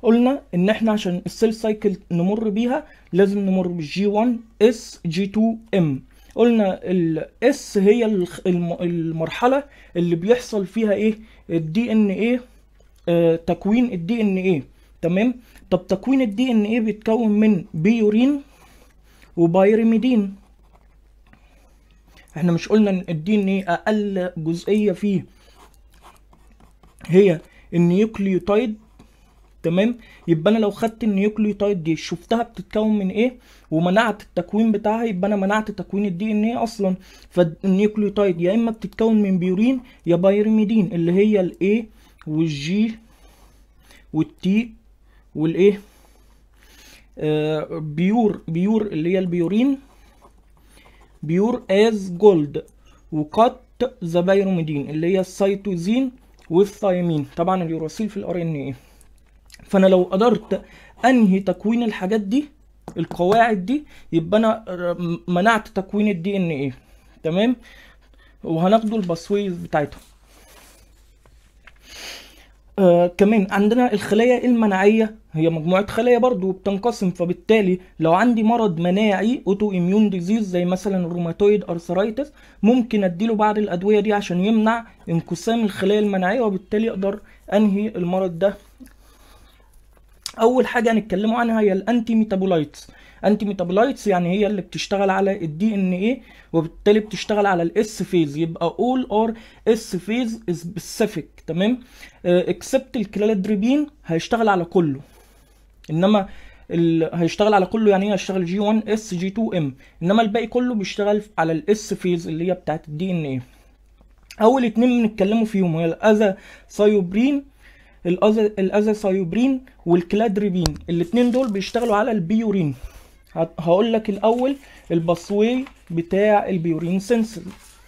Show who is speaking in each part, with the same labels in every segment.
Speaker 1: قلنا ان احنا عشان السيل سايكل نمر بيها لازم نمر بالجي 1 اس جي 2 ام قلنا الاس هي الخ- الم- المرحله اللي بيحصل فيها ايه الدي ان ايه تكوين الدي ان ايه تمام طب تكوين الدي ان ايه بيتكون من بيورين وبايرميدين احنا مش قلنا ان الدي ان ايه اقل جزئيه فيه هي النيوكليوتايد تمام يبقى انا لو خدت النيوكليوتايد دي شفتها بتتكون من ايه ومنعت التكوين بتاعها يبقى انا منعت تكوين الدي ان ايه اصلا فالنيوكليوتايد يا اما بتتكون من بيورين يا بايرميدين اللي هي الاي والجي والتي والايه آه بيور بيور اللي هي البيورين بيور از جولد وقط ذا بايروميدين اللي هي السيتوزين والثايمين طبعا اليوراسيل في الار ان ايه فانا لو قدرت انهي تكوين الحاجات دي القواعد دي يبقى انا ر- منعت تكوين الدي ان ايه تمام وهناخده الباسويز بتاعتها آه كمان عندنا الخلايا المناعية هي مجموعة خلايا برضو بتنقسم فبالتالي لو عندي مرض مناعي اوتو اميون ديزيز زي مثلا الروماتويد ارثرايتس ممكن اديله بعض الادوية دي عشان يمنع انقسام الخلايا المناعية وبالتالي اقدر انهي المرض ده اول حاجه هنتكلموا عنها هي الانتي ميتابولايتس انتي ميتابولايتس يعني هي اللي بتشتغل على الدي ان ايه وبالتالي بتشتغل على الاس فيز يبقى all ار اس فيز سبيسيفيك تمام اكسبت الكلادريبين هيشتغل على كله انما ال... هيشتغل على كله يعني ايه هيشتغل جي 1 اس جي 2 ام انما الباقي كله بيشتغل على الاس فيز اللي هي بتاعت الدي ان ايه اول اتنين بنتكلموا فيهم هي الاذا سايوبرين الأذا الازاثايوبرين والكلادريبين الاتنين دول بيشتغلوا على البيورين هت- هقول لك الاول الباسوي بتاع البيورين سنسز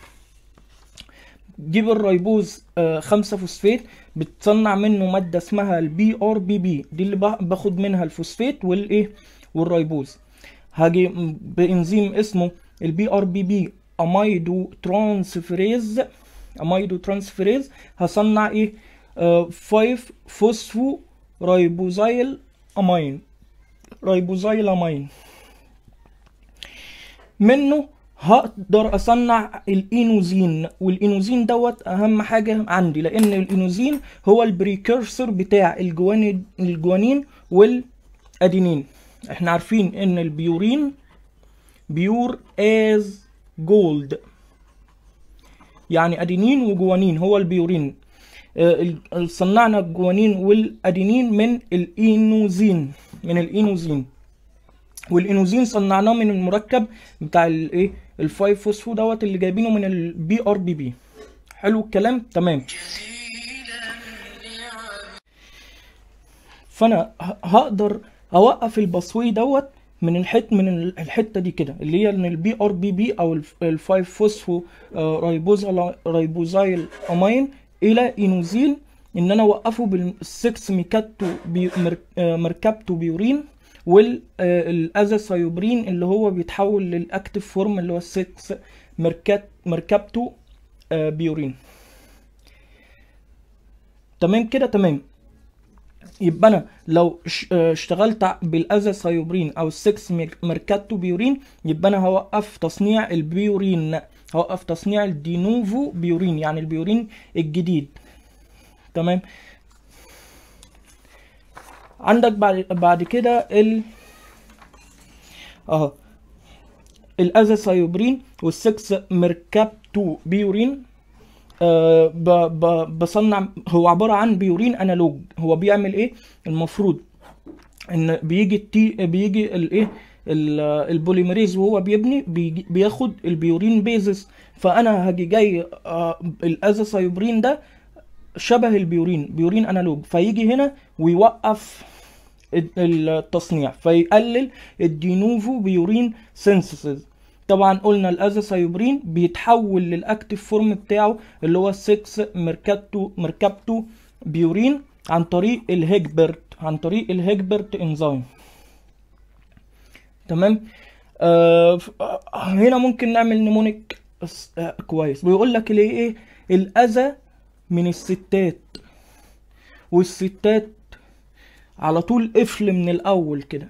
Speaker 1: جيب الريبوز 5 فوسفات بتصنع منه ماده اسمها البي ار بي بي دي اللي با- باخد منها الفوسفات والايه والريبوز هاجي م- بانزيم اسمه البي ار بي بي اميدو ترانسفيريز اميدو ترانسفيريز هصنع ايه 5 فوسفو رايبوزايل امين رايبوزايل امين منه هقدر اصنع الانوزين والانوزين دوت اهم حاجه عندي لان الانوزين هو البريكيرسور بتاع الجوانين الجوانين والادينين احنا عارفين ان البيورين بيور از جولد يعني ادينين وجوانين هو البيورين آه، ال- صنعنا الجوانين والادينين من الانوزين من الانوزين والانوزين صنعناه من المركب بتاع الايه الفايف فوسفو دوت اللي جايبينه من البي ار بي بي حلو الكلام تمام فانا ه- هقدر اوقف البصوي دوت من الحت من ال- الحته دي كده اللي هي ان البي ار بي بي او الفايف فوسفو آه، رايبوزال رايبوزايل امين الى انوزين ان انا اوقفه بالسكس ميكاتو بي مر- آه، مركبتو بيورين والازاثايوبرين اللي هو بيتحول للاكتيف فورم اللي هو السكس مركات مركبتو آه، بيورين تمام كده تمام يبقى انا لو ش- آه، اشتغلت ع- بالازاثايوبرين او السكس مير- ميركاتو بيورين يبقى انا هوقف تصنيع البيورين هوقف تصنيع الدينوفو بيورين يعني البيورين الجديد تمام عندك بعد بعد كده ال اهو الازاثايوبرين والسكس ميركابتو بيورين آه ب ب بصنع هو عبارة عن بيورين انالوج هو بيعمل ايه المفروض ان بيجي التي بيجي الايه ال- البوليميريز وهو بيبني بيجي بياخد البيورين بيزس فانا هاجي جاي آه الازاثايوبرين ده شبه البيورين بيورين انالوج فيجي هنا ويوقف ال- التصنيع فيقلل الدينوفو بيورين سينثيسيس طبعا قلنا الازاثايوبرين بيتحول للاكتيف فورم بتاعه اللي هو 6 ميركاتو ميركابتو بيورين عن طريق الهيجبرت عن طريق الهيجبرت انزيم تمام آه ف- آه، هنا ممكن نعمل نمونيك س- آه كويس بيقول لك ليه ايه الاذى من الستات والستات على طول قفل من الاول كده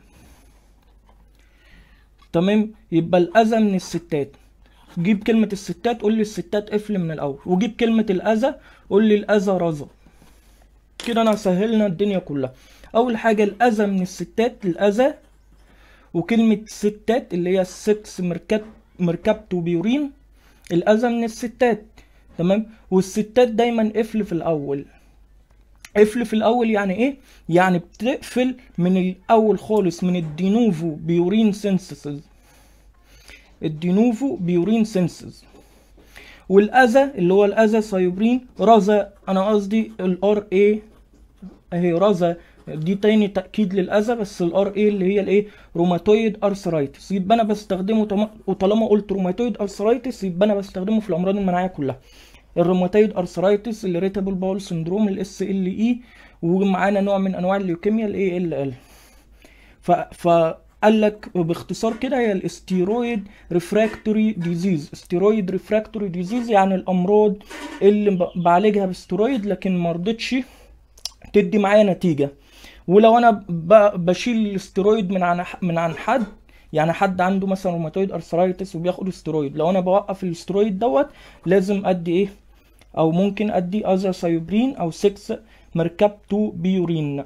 Speaker 1: تمام يبقى الاذى من الستات جيب كلمة الستات قول لي الستات قفل من الأول وجيب كلمة الأذى قول لي الأذى رذى كده أنا سهلنا الدنيا كلها أول حاجة الأذى من الستات الأذى وكلمة ستات اللي هي السكس مركب مركبته بيورين الأذى من الستات تمام والستات دايما قفل في الأول قفل في الأول يعني إيه؟ يعني بتقفل من الأول خالص من الدينوفو بيورين سينسيسز الدينوفو بيورين سينسز والاذى اللي هو الاذى سايبرين رذا انا قصدي الار اي اهي رذا دي تاني تاكيد للاذى بس الار اي اللي هي الايه روماتويد ارثرايتس يبقى انا بستخدمه طم- وطالما قلت روماتويد ارثرايتس يبقى انا بستخدمه في الامراض المناعيه كلها الروماتويد ارثرايتس الريتابل باول سندروم الاس ال اي ومعانا نوع من انواع الليوكيميا الاي ال ال ف فقال لك باختصار كده هي الاستيرويد ريفراكتوري ديزيز استيرويد ريفراكتوري ديزيز يعني الامراض اللي ب- بعالجها باستيرويد لكن ما رضتش تدي معايا نتيجه ولو انا ب- بشيل الاستيرويد من عن من عن حد يعني حد عنده مثلا روماتويد ارثرايتس وبياخد استيرويد لو انا بوقف الاستيرويد دوت لازم ادي ايه او ممكن ادي ازاسايوبرين او 6 مركبتو بيورين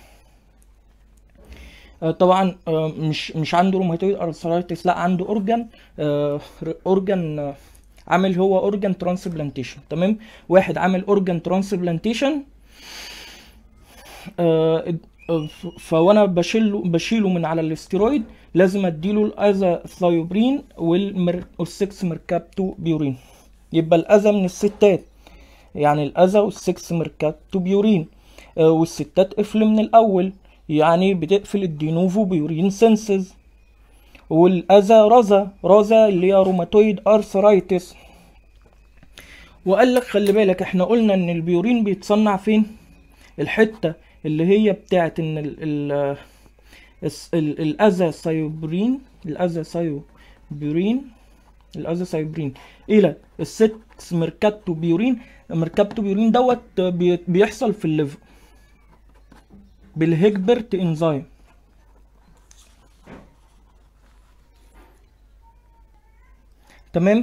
Speaker 1: آه، طبعا آه، مش مش عنده روماتويد ارثرايتس لا عنده اورجان اورجان عامل هو اورجان ترانسبلانتيشن تمام واحد عامل اورجان ترانسبلانتيشن فوانا بشيله بشيله من على الاستيرويد لازم اديله الاذى ثايوبرين والمر... والسكس مركبتو بيورين يبقى الاذى من الستات يعني الاذى والسكس مركبتو بيورين آه، والستات قفل من الاول يعني بتقفل الدينوفو بيورين سنسز والاذى رذا رذا اللي هي روماتويد ارثرايتس وقال لك خلي بالك احنا قلنا ان البيورين بيتصنع فين الحته اللي هي بتاعت ان ال ال الس- ال- الاذى سايوبرين الاذى سايوبرين الاذى سايوبرين الى السكس ميركاتو بيورين ميركاتو بيورين دوت بي- بيحصل في الليفر بالهيجبرت انزيم تمام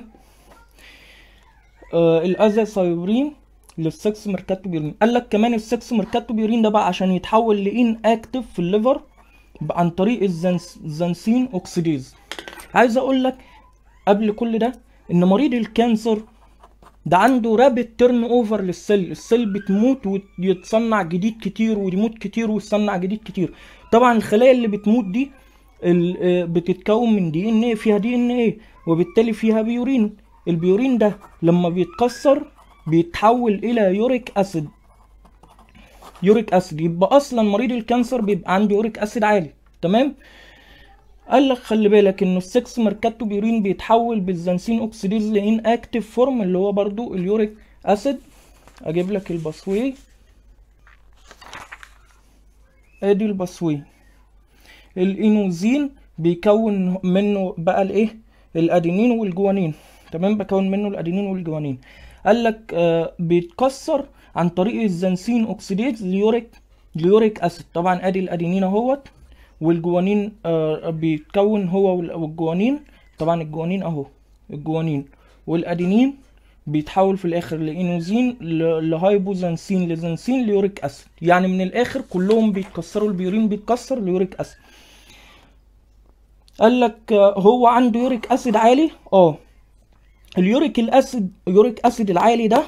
Speaker 1: آه الاذى سايبرين للسكس ميركاتو بيورين قال لك كمان السكس ميركاتو بيورين ده بقى عشان يتحول لان اكتف في الليفر ب- عن طريق الزنس الزنسين اوكسيديز عايز اقول لك قبل كل ده ان مريض الكانسر ده عنده رابط تيرن اوفر للسيل السيل بتموت ويتصنع جديد كتير ويموت كتير ويتصنع جديد كتير طبعا الخلايا اللي بتموت دي ال- آه، بتتكون من دي ان ايه فيها دي ان ايه وبالتالي فيها بيورين البيورين ده لما بيتكسر بيتحول الى يوريك اسيد يوريك اسيد يبقى اصلا مريض الكانسر بيبقى عنده يوريك اسيد عالي تمام قال لك خلي بالك انه السكس ميركاتو بيورين بيتحول بالزنسين اوكسيديز لان اكتيف فورم اللي هو برضو اليوريك اسيد اجيب لك البصوي ادي البصوي الانوزين بيكون منه بقى الايه الادينين والجوانين تمام بكون منه الادينين والجوانين قال لك آه بيتكسر عن طريق الزنسين اوكسيديز ليوريك ليوريك اسيد طبعا ادي الادينين اهوت والجوانين آه بيتكون هو وال- والجوانين طبعا الجوانين اهو الجوانين والادينين بيتحول في الاخر لانوزين ل- لهايبوزنسين لزنسين ليوريك اسيد يعني من الاخر كلهم بيتكسروا البيورين بيتكسر ليوريك اسيد قال لك آه، هو عنده يوريك اسيد عالي اه اليوريك الاسيد يوريك اسيد العالي ده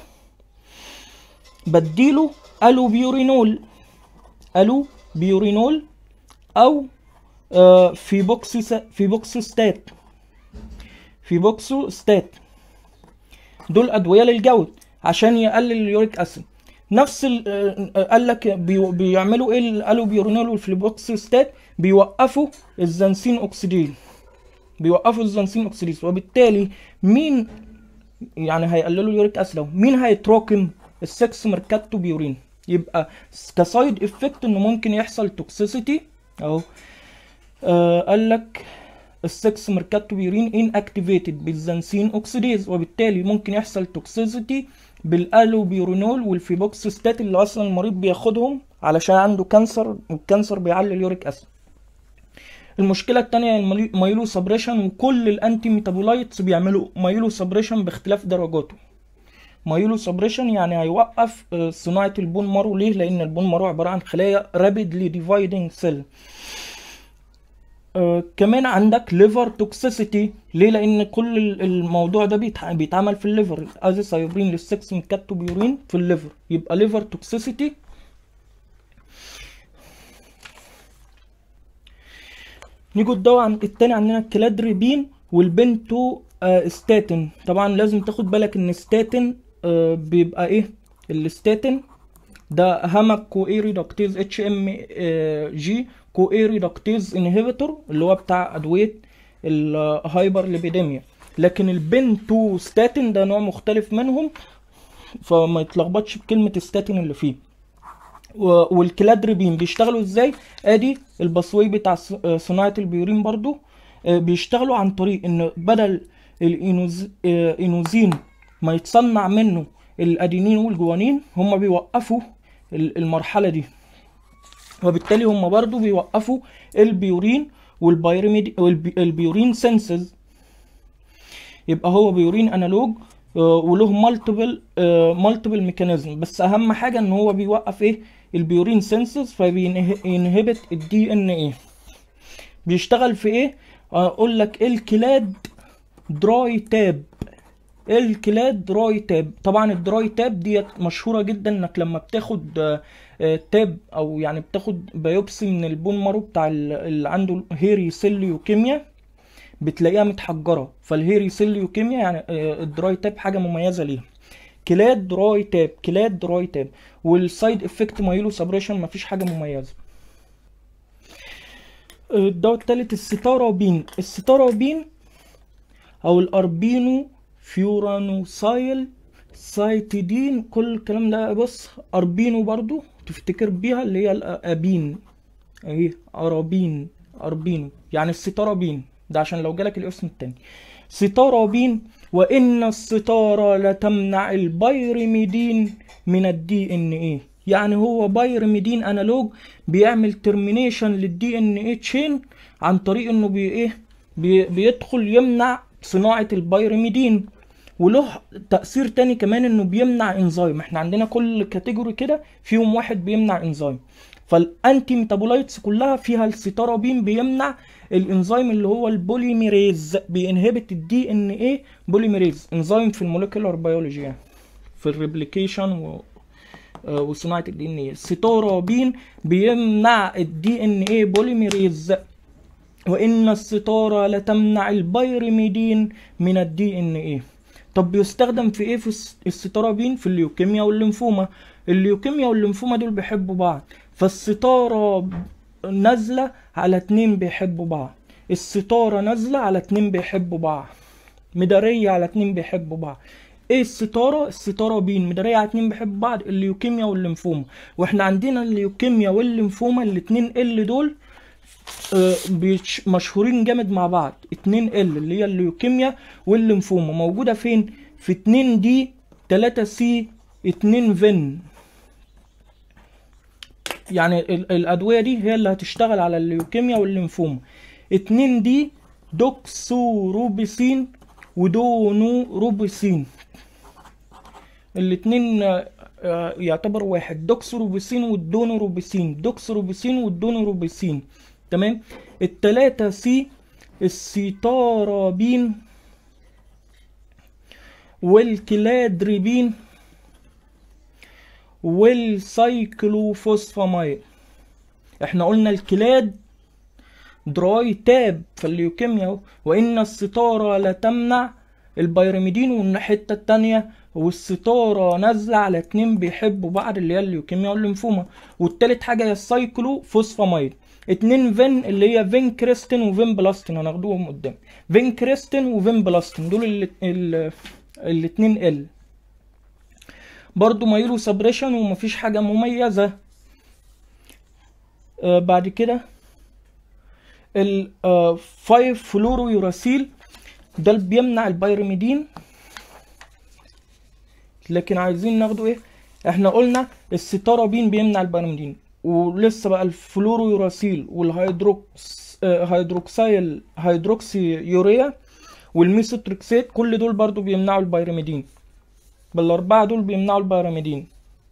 Speaker 1: بديله الو بيورينول الو بيورينول او آه، في بوكسي في بوكسو ستات في بوكسو ستات دول ادويه للجود عشان يقلل اليوريك اسيد نفس ال- آه، آه، قال لك بي- بيعملوا ايه الالوبيورينول والفليبوكسيستات بيوقفوا الزنسين اوكسيديز بيوقفوا الزنسين اوكسيديز وبالتالي مين يعني هيقللوا اليوريك اسيد أهو. مين هيتراكم السكس ميركاتو بيورين يبقى كسايد افكت انه ممكن يحصل توكسيسيتي اهو آه قال لك السكس ميركاتو بيورين ان اكتيفيتد بالزنسين اوكسيديز وبالتالي ممكن يحصل توكسيسيتي بالالوبيورينول والفيبوكسيستات اللي اصلا المريض بياخدهم علشان عنده كانسر والكانسر بيعلي اليوريك اسيد المشكله التانية المايلو سبريشن وكل الانتي ميتابولايتس بيعملوا مايلو سبريشن باختلاف درجاته مايلو سبريشن يعني هيوقف آه، صناعه البون مارو ليه لان البون مارو عباره عن خلايا رابيدلي ديفايدنج سيل آه كمان عندك ليفر توكسيسيتي ليه لان كل ال- الموضوع ده بيتع- بيتعمل في الليفر ازيسايوبرين للسكس ميكاتوبيورين في الليفر يبقى ليفر توكسيسيتي نيجي الدواء عن التاني عندنا الكلادريبين والبنتو آه ستاتين طبعا لازم تاخد بالك ان ستاتين آه بيبقى ايه الستاتين ده همك كو اي ريدكتيز اتش ام جي كو اي ريدكتيز انهبيتور اللي هو بتاع ادويه الهايبر ليبيديميا لكن البنتو ستاتين ده نوع مختلف منهم فما يتلخبطش بكلمه ستاتين اللي فيه و- والكلادريبين بيشتغلوا ازاي ادي البصوي بتاع ص- آه، صناعه البيورين برضو آه، بيشتغلوا عن طريق ان بدل الانوزين ما يتصنع منه الادينين والجوانين هم بيوقفوا ال- المرحله دي وبالتالي هم برضو بيوقفوا البيورين والبيرميد والبيورين سنسز يبقى هو بيورين انالوج آه، وله مالتيبل مالتيبل ميكانيزم بس اهم حاجه ان هو بيوقف ايه البيورين سنسز فبينهبت الدي ان ايه بيشتغل في ايه اقول لك الكلاد دراي تاب الكلاد دراي تاب طبعا الدراي تاب ديت مشهوره جدا انك لما بتاخد آه، آه، تاب او يعني بتاخد بايوبسي من البون مارو بتاع ال- اللي عنده هيري سيل ليوكيميا بتلاقيها متحجره فالهيري سيل ليوكيميا يعني آه، الدراي تاب حاجه مميزه ليها كلاد دراي تاب كلاد دراي تاب والسايد افكت مايلو سبريشن مفيش حاجه مميزه آه، الدواء التالت الستارابين الستارابين او الاربينو فيورانوسايل سايتيدين كل الكلام ده بص اربينو برضو تفتكر بيها اللي هي الابين اهي ارابين اربينو يعني الستارابين ده عشان لو جالك الاسم التاني ستارابين وان الستارة لتمنع البيرميدين من الدي ان ايه يعني هو بايرميدين انالوج بيعمل ترمينيشن للدي ان ايه تشين عن طريق انه بي ايه بي بيدخل يمنع صناعة البيرميدين وله تأثير تاني كمان انه بيمنع انزيم احنا عندنا كل كاتيجوري كده فيهم واحد بيمنع انزيم فالانتي ميتابولايتس كلها فيها السيتارابين بيمنع الانزيم اللي هو البوليميريز بينهبت الدي ان ايه بوليميريز انزيم في الموليكولار بيولوجي يعني في الريبليكيشن و... آه، وصناعه الدي ان ايه السيتارابين بيمنع الدي ان ايه بوليميريز وان الستاره لتمنع البيرميدين من الدي ان ايه طب بيستخدم في ايه في الس- الستارابين في الليوكيميا والليمفوما الليوكيميا والليمفوما دول بيحبوا بعض فالستاره نازله على اتنين بيحبوا بعض الستاره نازله على اتنين بيحبوا بعض مداريه على اتنين بيحبوا بعض ايه الستاره الستاره بين مداريه على اتنين بيحبوا بعض الليوكيميا والليمفوما واحنا عندنا الليوكيميا والليمفوما الاتنين ال دول آه، بيش- مشهورين جامد مع بعض 2 ال اللي هي الليوكيميا والليمفوما موجودة فين في 2 دي 3 سي 2 فين يعني ال- الأدوية دي هي اللي هتشتغل على الليوكيميا والليمفوما 2 دي دوكسوروبيسين ودونوروبيسين الاتنين آه، آه، يعتبر واحد دوكسوروبيسين والدونوروبيسين دوكسوروبيسين والدونوروبيسين تمام التلاتة سي السيتارابين والكلادريبين والسايكلوفوسفامايد احنا قلنا الكلاد دراي تاب في الليوكيميا اهو. وان الستاره لا تمنع البيرميدين والحته التانية والستاره نازله على اتنين بيحبوا بعض اللي هي الليوكيميا والليمفوما والتالت حاجه هي السايكلو فوسفامايد اتنين فين اللي هي فين كريستين وفين بلاستين هناخدوهم قدام فين كريستين وفين بلاستين دول ال ال الاتنين ال برضو مايلو سبريشن ومفيش حاجه مميزه آه بعد كده ال 5 فلورو يوراسيل ده اللي بيمنع البيرميدين لكن عايزين ناخده ايه احنا قلنا الستارابين بيمنع البيرميدين ولسه بقى الفلورو يوراسيل والهيدروكس آه، هيدروكسيل هيدروكسي يوريا والميثوتريكسات كل دول برضو بيمنعوا البيرميدين بالاربعه دول بيمنعوا البيرميدين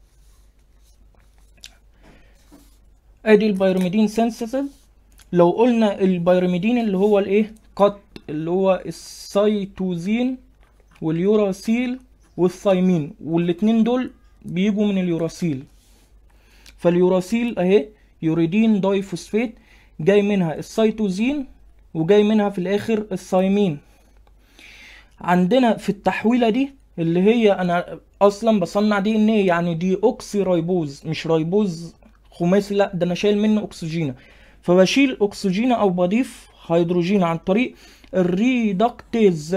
Speaker 1: ادي البيرميدين سينثيسيس لو قلنا البيرميدين اللي هو الايه قط اللي هو السيتوزين واليوراسيل والثايمين والاتنين دول بيجوا من اليوراسيل فاليوراسيل اهي يوريدين داي فوسفات جاي منها السيتوزين وجاي منها في الاخر الثايمين عندنا في التحويله دي اللي هي انا اصلا بصنع دي ان ايه يعني دي اوكسي رايبوز مش رايبوز خماسي لا ده انا شايل منه اكسجينه فبشيل اكسجينه او بضيف هيدروجين عن طريق الريدكتيز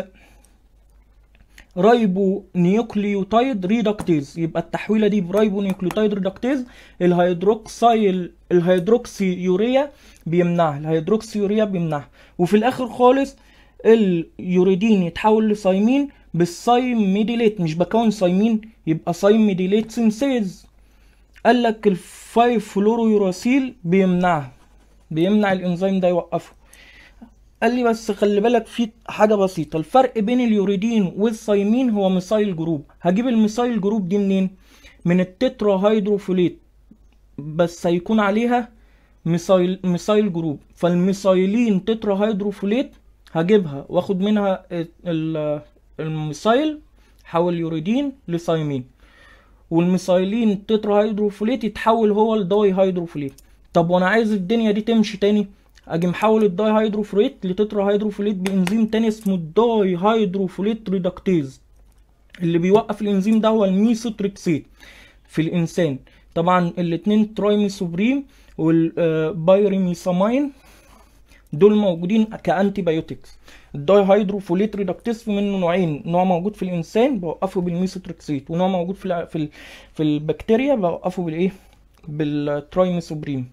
Speaker 1: رايبو نيوكليوتايد ريدكتيز يبقى التحويله دي برايبو نيوكليوتايد ريدكتيز الهيدروكسيل الهيدروكسي يوريا بيمنعها الهيدروكسي يوريا بيمنعها وفي الاخر خالص اليوريدين يتحول لصايمين بالصايميديليت مش بكون صايمين يبقى صايميديليت سينسيز قال لك الفايف فلورو يوراسيل بيمنعها بيمنع الانزيم ده يوقفه قال لي بس خلي بالك في حاجة بسيطة الفرق بين اليوريدين والصايمين هو ميثايل جروب هجيب الميثايل جروب دي منين من التترا هيدروفوليت بس هيكون عليها ميثايل ميثايل جروب فالميثايلين تترا هيدروفوليت هجيبها واخد منها ال- الميثايل حول يوريدين لصايمين والميثايلين تترا هيدروفوليت يتحول هو لداي هيدروفوليت طب وانا عايز الدنيا دي تمشي تاني اجي محول الداي هيدروفوليت لتترا هيدروفوليت بانزيم تاني اسمه الداي هيدروفوليت ريدكتيز اللي بيوقف الانزيم ده هو الميثوتريكسيت في الانسان طبعا الاتنين ترايميثوبريم والبايريميثامين دول موجودين كانتي بايوتكس الداي هيدروفوليت ريدكتيز في منه نوعين نوع موجود في الانسان بوقفه بالميثوتريكسيت ونوع موجود في ال في ال في البكتيريا بوقفه بالايه بالترايميثوبريم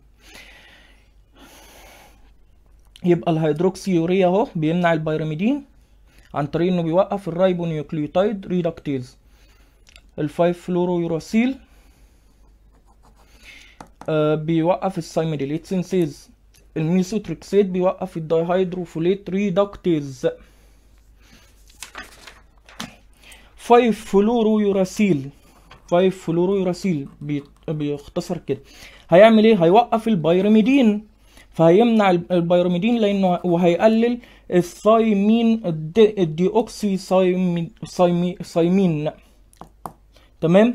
Speaker 1: يبقى الهيدروكسي يوريا اهو بيمنع البيرميدين عن طريق انه بيوقف الرايبونيوكليوتايد ريدكتيز الفايف فلورو يوراسيل آه بيوقف السايميديليت سينسيز الميثوتريكسيت بيوقف الدايهيدروفوليت ريدكتيز 5 فلورو يوراسيل 5 فلورو يوراسيل بي- بيختصر كده هيعمل ايه هيوقف البيرميدين فهيمنع الب- البيرميدين لانه وهيقلل الثايمين الدي, الديوكسي سايمين سايمي سايمين تمام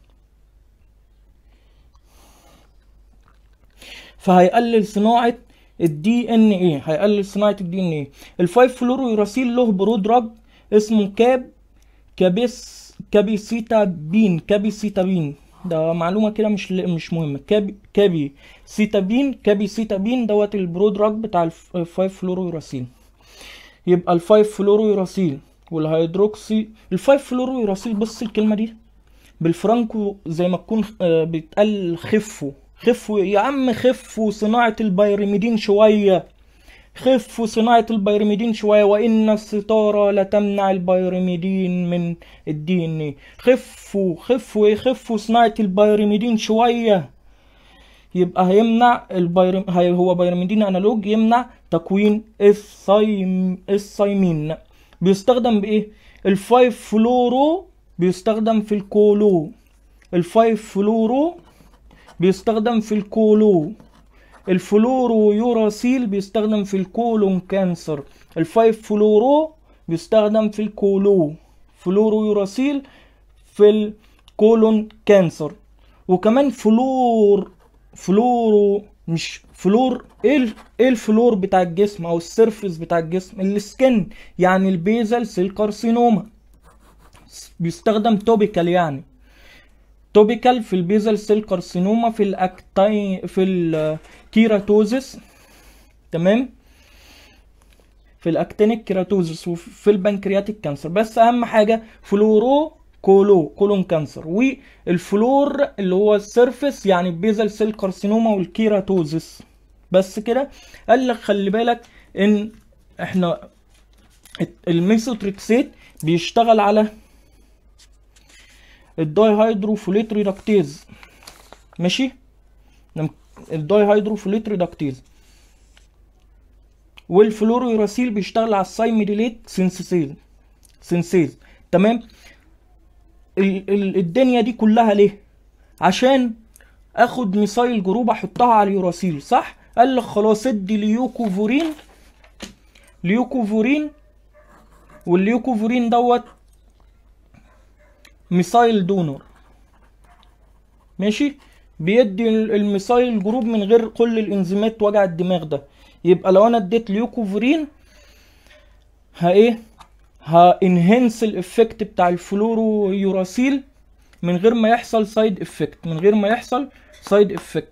Speaker 1: فهيقلل صناعة الدي ان ايه هيقلل صناعة الدي ان ايه الفايف فلورو يراسيل له برودراج اسمه كاب كابيس كابيسيتابين كابيسيتابين ده معلومة كده مش مش مهمة كابي كابي سيتابين كابيسيتابين دوت البرودراج بتاع الف- الفايف فلورو يراسيل يبقى الفايف فلورو يراسيل والهيدروكسي الفايف فلورو يراسيل بص الكلمة دي بالفرانكو زي ما تكون آه، بيتقال خفوا خفوا يا عم خفوا صناعة البيرميدين شوية خفوا صناعة البيرميدين شوية وإن الستارة لتمنع البيرميدين من الدي ان ايه خفوا خفوا ايه خفوا صناعة البيرميدين شوية يبقى هيمنع البيرم هي هو بيرميدين انالوج يمنع تكوين الثايم الثايمين بيستخدم بايه الفايف فلورو بيستخدم في الكولو الفايف فلورو بيستخدم في الكولو الفلورو يوراسيل بيستخدم في الكولون كانسر الفايف فلورو بيستخدم في الكولو فلورو يوراسيل في الكولون كانسر وكمان فلور فلورو مش فلور ايه ال- ايه الفلور بتاع الجسم او السيرفيس بتاع الجسم السكن يعني البيزل سيل كارسينوما بيستخدم توبيكال يعني توبيكال في البيزل سيل كارسينوما في الاكتاي في الكيراتوزس تمام في الاكتينيك كيراتوزس وفي البنكرياتيك كانسر بس اهم حاجه فلورو كولو كولون كانسر والفلور اللي هو السيرفيس يعني البيزل سيل كارسينوما والكيراتوزس بس كده قال لك خلي بالك ان احنا الميثوتريكسيت بيشتغل على الداي هيدروفوليت ريدكتيز ماشي الداي هيدروفوليت ريدكتيز والفلورويراسيل بيشتغل على السايميديليت سينسيز سينسيز تمام ال ال الدنيا دي كلها ليه عشان اخد ميثايل جروب احطها على اليوراسيل صح قال لك خلاص ادي ليوكوفورين ليوكوفورين والليوكوفورين دوت ميثايل دونر ماشي بيدي الميثايل جروب من غير كل الانزيمات وجع الدماغ ده يبقى لو انا اديت ليوكوفورين ها ايه هانهنس الافكت بتاع الفلورو يوراسيل من غير ما يحصل سايد افكت من غير ما يحصل سايد افكت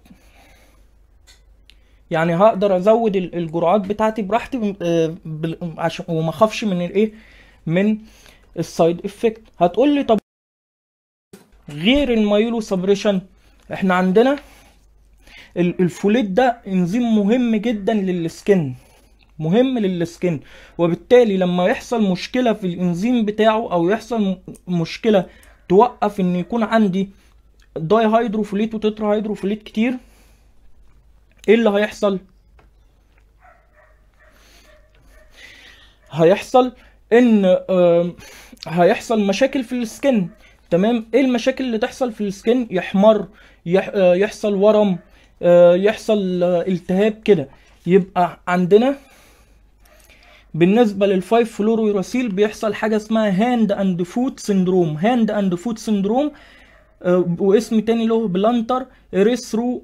Speaker 1: يعني هقدر ازود الجرعات بتاعتي براحتي عشان وما اخافش من الايه من السايد افكت هتقول لي طب غير المايلو سبريشن احنا عندنا الفوليت ده انزيم مهم جدا للسكن مهم للسكن وبالتالي لما يحصل مشكله في الانزيم بتاعه او يحصل مشكله توقف ان يكون عندي داي هيدروفوليت وتترا هيدروفوليت كتير ايه اللي هيحصل هيحصل ان آه هيحصل مشاكل في السكن تمام ايه المشاكل اللي تحصل في السكن يحمر يح آه يحصل ورم آه يحصل التهاب كده يبقى عندنا بالنسبه للفايف فلورويراسيل بيحصل حاجه اسمها هاند اند فوت سندروم هاند اند فوت سندروم واسم تاني له بلانتر اريثرو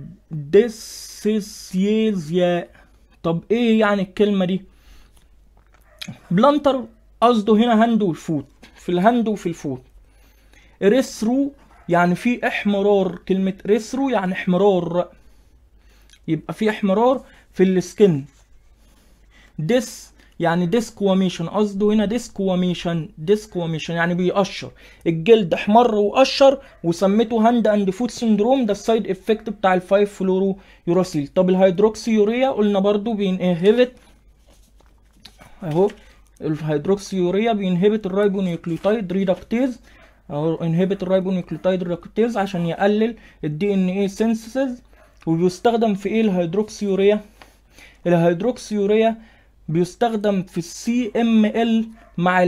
Speaker 1: ديسيسيزيا طب ايه يعني الكلمه دي بلانتر قصده هنا هاند والفوت في الهاند وفي الفوت اريثرو يعني في احمرار كلمه ريثرو يعني احمرار يبقى في احمرار في السكن ديس يعني ديسكواميشن قصده هنا ديسكواميشن ديسكواميشن يعني بيقشر الجلد احمر وقشر وسميته هاند اند فوت سندروم ده السايد افكت بتاع الفايف فلورو يوراسيل طب الهيدروكسي يوريا قلنا برضو بينهبت اهو الهيدروكسي يوريا بينهبت الرايبونيوكليوتايد ريدكتيز او انهبت الرايبونيوكليوتايد ريدكتيز عشان يقلل الدي ان اي سينثيسيس وبيستخدم في ايه الهيدروكسي يوريا الهيدروكسي يوريا بيستخدم في السي ام ال مع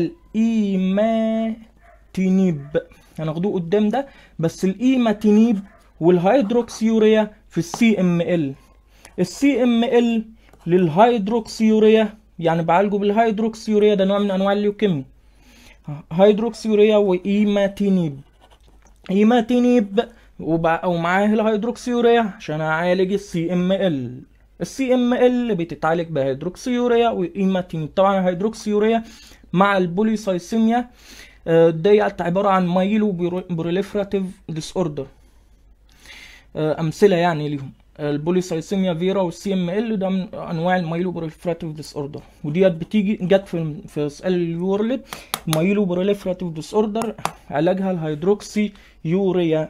Speaker 1: الايماتينيب هناخدوه قدام ده بس الايماتينيب والهيدروكسيوريا في السي ام ال السي ام ال للهيدروكسيوريا يعني بعالجه بالهيدروكسيوريا ده نوع من انواع الليوكيميا هيدروكسيوريا وايماتينيب ايماتينيب ومعاه الهيدروكسيوريا عشان اعالج السي ام ال السي ام ال بتتعالج بهيدروكسيوريا وايماتينيب طبعا الهيدروكسيوريا مع البوليسايسيميا ديت عباره عن مايلو بروليفراتيف ديس اوردر امثله يعني ليهم البوليسايسيميا فيرا والسي ام ال ده من انواع المايلو بروليفراتيف ديس اوردر وديت بتيجي جت في في سؤال اليورلد مايلو بروليفراتيف ديس اوردر علاجها الهيدروكسي يوريا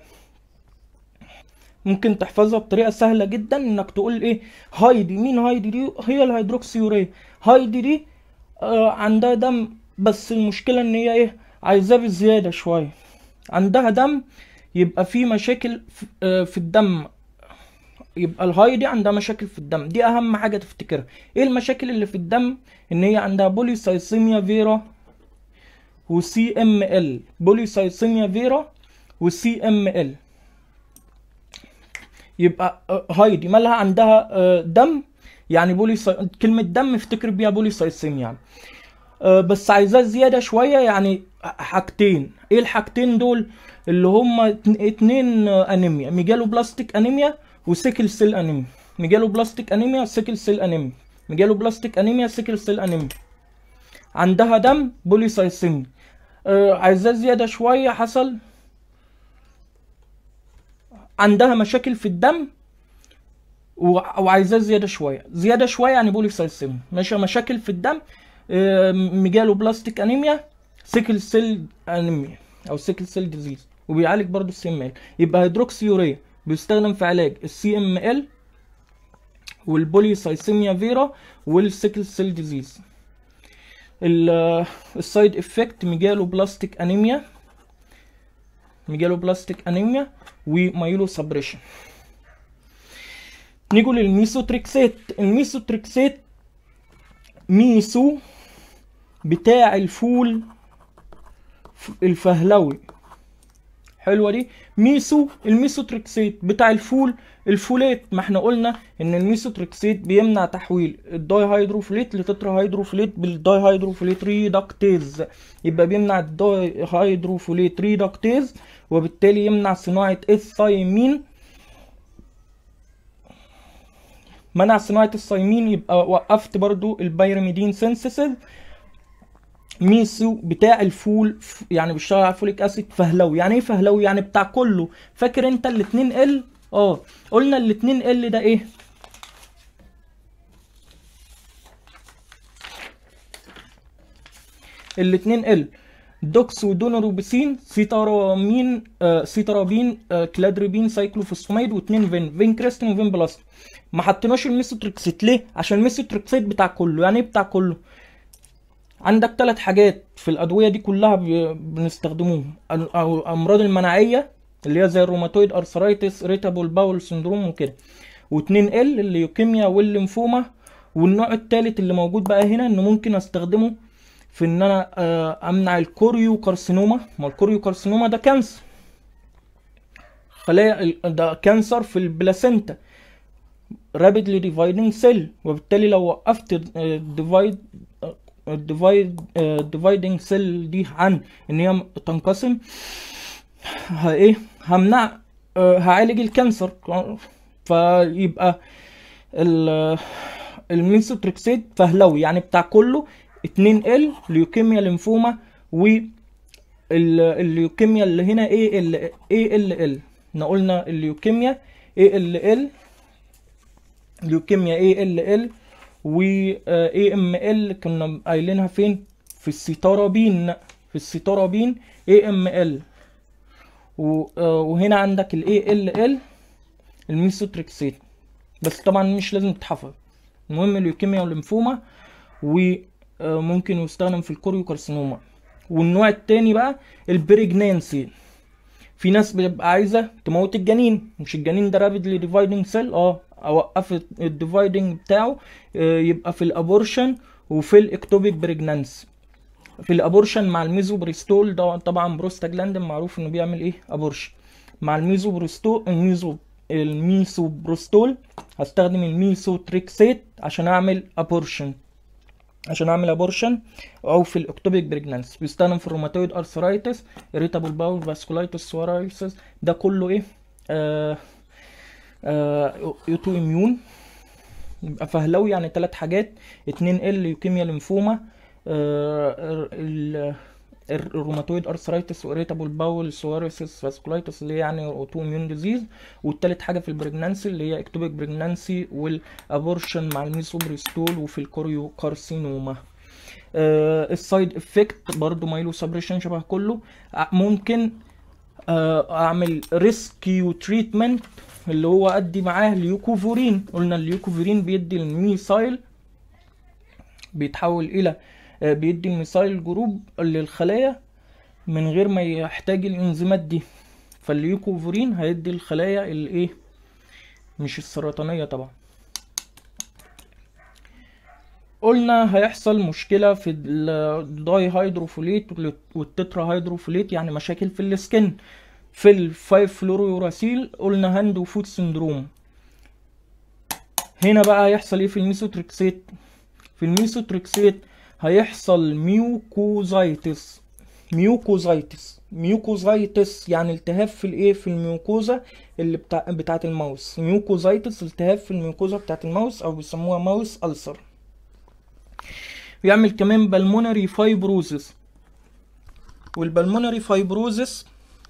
Speaker 1: ممكن تحفظها بطريقه سهله جدا انك تقول ايه هايدي مين هايدي دي هي الهيدروكسيوريا هايدي دي آه عندها دم بس المشكله ان هي ايه عايزاه بزياده شويه عندها دم يبقى في مشاكل في, آه في الدم يبقى الهايدي عندها مشاكل في الدم دي اهم حاجه تفتكرها ايه المشاكل اللي في الدم ان هي عندها بوليسايسيميا فيرا وسي ام ال بوليسايسيميا فيرا وسي ام ال يبقى هايدي مالها عندها دم يعني بولي كلمة دم افتكر بيها بوليسايسيميا يعني. بس عايزاه زيادة شوية يعني حاجتين ايه الحاجتين دول اللي هما اتنين انيميا ميجالو بلاستيك انيميا وسيكل سيل انيميا ميجالو بلاستيك انيميا وسيكل سيل انيميا ميجالو بلاستيك انيميا سيكل سيل انيميا عندها دم بوليسايسيميا عايزاه زيادة شوية حصل عندها مشاكل في الدم وعايزاه زياده شويه زياده شويه يعني بوليسايسيميا ماشي مشاكل في الدم ميجالو بلاستيك انيميا سيكل سيل انيميا او سيكل سيل ديزيز وبيعالج برضو السي ام ال يبقى هيدروكسيوريا بيستخدم في علاج السي ام ال والبوليسايسيميا فيرا والسيكل سيل ديزيز السايد افكت ميجالو بلاستيك انيميا ميجالو بلاستيك انيميا ومايلو سبريشن نيجوا للميسوتريكسات الميسوتريكسات ميسو بتاع الفول ف- الفهلوي حلوه دي ميسو الميسوتريكسيت بتاع الفول الفولات ما احنا قلنا ان الميسوتريكسيت بيمنع تحويل الداي هيدروفوليت لتترا هيدروفوليت بالداي هيدروفوليت ريدكتيز يبقى بيمنع الداي هيدروفوليت ريدكتيز وبالتالي يمنع صناعه الثايمين منع صناعه الثايمين يبقى وقفت برضو البيرميدين سينسيسيس ميسو بتاع الفول ف- يعني بيشتغل على الفوليك اسيد فهلوي يعني ايه فهلوي يعني بتاع كله فاكر انت الاتنين ال اه قلنا الاتنين ال ده ايه الاتنين ال دوكس ودونوروبيسين سيتارامين آه سيتارابين آه كلادريبين سايكلوفوسفاميد واتنين فين فين كريستين وفين بلاست ما حطيناش الميثوتريكسيت ليه عشان الميثوتريكسيت بتاع كله يعني ايه بتاع كله عندك ثلاث حاجات في الادويه دي كلها ب- بنستخدموهم ال- أو الامراض المناعيه اللي هي زي الروماتويد ارثرايتس ريتابول باول سندروم وكده واتنين ال الليوكيميا والليمفوما والنوع الثالث اللي موجود بقى هنا ان ممكن استخدمه في ان انا آه، امنع الكوريو كارسينوما ما الكوريو كارسينوما ده كانسر خلايا ال- ده كانسر في البلاسينتا rapidly dividing cell وبالتالي لو وقفت الديفايد الديفايد dividing cell دي عن ان هي تنقسم ه- ايه همنع آه، هعالج الكانسر فيبقى ال الميثوتريكسيت فهلوي يعني بتاع كله 2 ال ليوكيميا ليمفوما و ال- الليوكيميا اللي هنا ايه ال ايه ال ال احنا قلنا الليوكيميا ايه ال ال ليوكيميا اي ال ال و اي ام ال كنا قايلينها فين في السيتارابين في السيتارابين اي ام ال وهنا عندك الاي ال ال الميثوتريكسيت بس طبعا مش لازم تتحفظ المهم الليوكيميا والليمفوما وممكن يستخدم في الكوريوكارسينوما والنوع التاني بقى البريجنانسي في ناس بتبقى عايزه تموت الجنين مش الجنين ده رابيدلي ديفايدنج سيل اه اوقف الديفايدنج بتاعه آه، يبقى في الابورشن وفي الاكتوبيك بريجنانسي في الابورشن مع الميزوبريستول ده طبعا بروستاجلاندين معروف انه بيعمل ايه ابورشن مع الميزوبريستول الميزو الميسوبروستول هستخدم الميسوتريكسيت عشان اعمل ابورشن عشان اعمل ابورشن او في الاكتوبيك بريجنانسي بيستخدم في الروماتويد ارثرايتس irritable باول فاسكولايتس سورايسيس ده كله ايه آه آه اوتو اميون يبقى فهلوي يعني ثلاث حاجات اتنين ال ليوكيميا ليمفوما آه ال- الروماتويد ارثرايتس واريتابل باول سواريسيس فاسكولايتس اللي هي يعني اوتو اميون ديزيز والتالت حاجه في البريجنانسي اللي هي اكتوبيك بريجنانسي والابورشن مع الميسوبريستول وفي الكوريو كارسينوما آه السايد افكت برضو مايلو سبريشن شبه كله ع- ممكن آه اعمل ريسكيو تريتمنت اللي هو ادي معاه اليوكوفورين قلنا اليوكوفورين بيدي الميسايل بيتحول الى آه، بيدي الميسايل جروب للخلايا من غير ما يحتاج الانزيمات دي فاليوكوفورين هيدي الخلايا الايه مش السرطانية طبعا قلنا هيحصل مشكلة في الداي هيدروفوليت والتترا هيدروفوليت يعني مشاكل في السكن في الفايف فلورويوراسيل قلنا هاند وفوت سندروم هنا بقى هيحصل ايه في الميسوتريكسيت في الميسوتريكسيت هيحصل ميوكوزايتس ميوكوزايتس ميوكوزايتس يعني التهاب في الايه في الميوكوزا اللي بتاع بتاعه الماوس ميوكوزايتس التهاب في الميوكوزا بتاعه الماوس او بيسموها ماوس ألسر بيعمل كمان بالمونري فايبروزس والبلمونري فايبروزس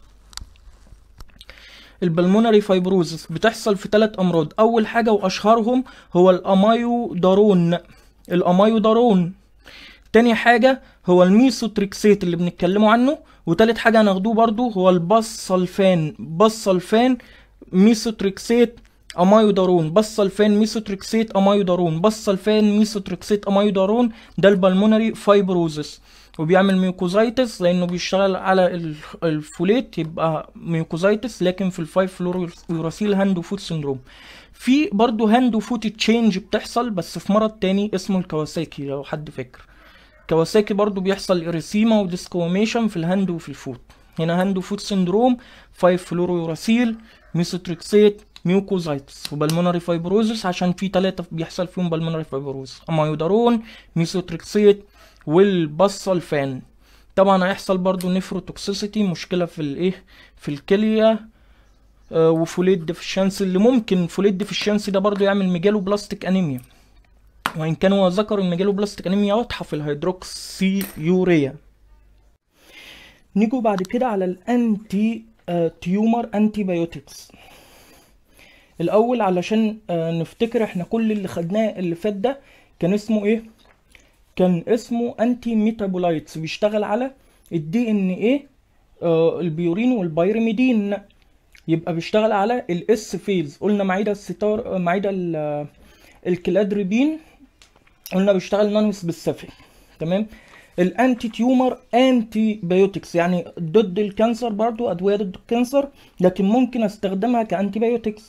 Speaker 1: البلمونري فايبروزس بتحصل في ثلاث امراض اول حاجه واشهرهم هو الامايودارون الامايودارون تاني حاجة هو الميسوتريكسيت اللي بنتكلموا عنه وتالت حاجة هناخدوه برضو هو البصلفان بصلفان ميسوتريكسيت امايودارون بصلفان ميسوتريكسيت امايودارون بصلفان ميسوتريكسيت امايودارون ده البلمونري فايبروزس وبيعمل ميوكوزايتس لانه بيشتغل على ال- الفوليت يبقى ميوكوزايتس لكن في الفايف فلوريوراسيل هاند وفوت سندروم في برضو هاند وفوت تشينج بتحصل بس في مرض تاني اسمه الكواساكي لو حد فاكر كواساكي برضو بيحصل اريسيما وديسكوميشن في الهاند وفي الفوت هنا هاند وفوت سندروم 5 فلورو يوراسيل ميسوتريكسيت ميوكوزايتس وبالمونري فايبروزس عشان في ثلاثة بيحصل فيهم بالمونري فايبروزس امايودارون ميسوتريكسيت والبصلفان طبعا هيحصل برضو نيفروتوكسيسيتي مشكلة في الايه في الكلية آه وفوليت ديفشنسي اللي ممكن فوليت ديفشنسي ده برضو يعمل ميجالو بلاستيك انيميا وان كان هو ذكر الميجالو بلاستيك انيميا واضحة في الهيدروكسي يوريا نيجوا بعد كده على الانتي آه تيومر انتي بايوتكس الاول علشان آه نفتكر احنا كل اللي خدناه اللي فات ده كان اسمه ايه كان اسمه انتي ميتابولايتس بيشتغل على الدي ان ايه البيورين والبيرميدين يبقى بيشتغل على الاس فيز قلنا معيده الستار معيده الكلادريبين قلنا بيشتغل نون سبيسيفيك تمام الانتي تيومر انتي بايوتكس يعني ضد الكانسر برضو ادويه ضد الكانسر لكن ممكن استخدمها كانتي بايوتكس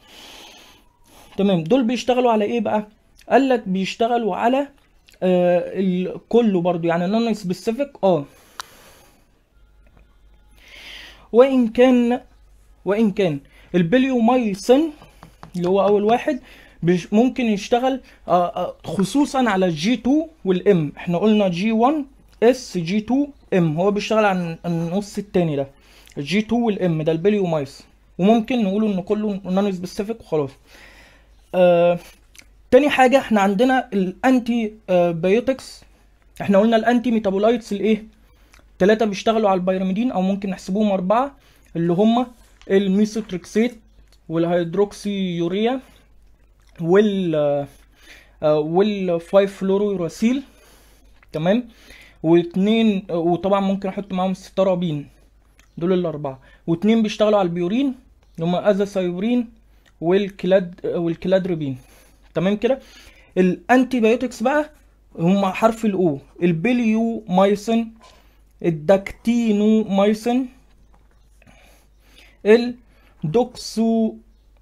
Speaker 1: تمام دول بيشتغلوا على ايه بقى قال لك بيشتغلوا على آه كله برضو يعني نون سبيسيفيك اه وان كان وان كان البليومايسين اللي هو اول واحد ممكن يشتغل آه آه خصوصا على الجي 2 والام احنا قلنا جي 1 اس جي 2 ام هو بيشتغل عن النص التاني ده الجي 2 والام ده البليومايسين وممكن نقوله ان كله نون سبيسيفيك وخلاص آه تاني حاجة احنا عندنا الانتي بايوتكس احنا قلنا الانتي ميتابولايتس الايه تلاتة بيشتغلوا على البيراميدين او ممكن نحسبوهم اربعة اللي هما الميثوتريكسيت والهيدروكسي يوريا وال وال 5 فلورو يوراسيل تمام واتنين وطبعا ممكن احط معاهم السترابين دول الاربعة واتنين بيشتغلوا على البيورين اللي هما ازاسايورين والكلاد والكلادربين تمام كده الانتي بايوتكس بقى هم حرف الاو البليو مايسن الداكتينو مايسن الدوكسو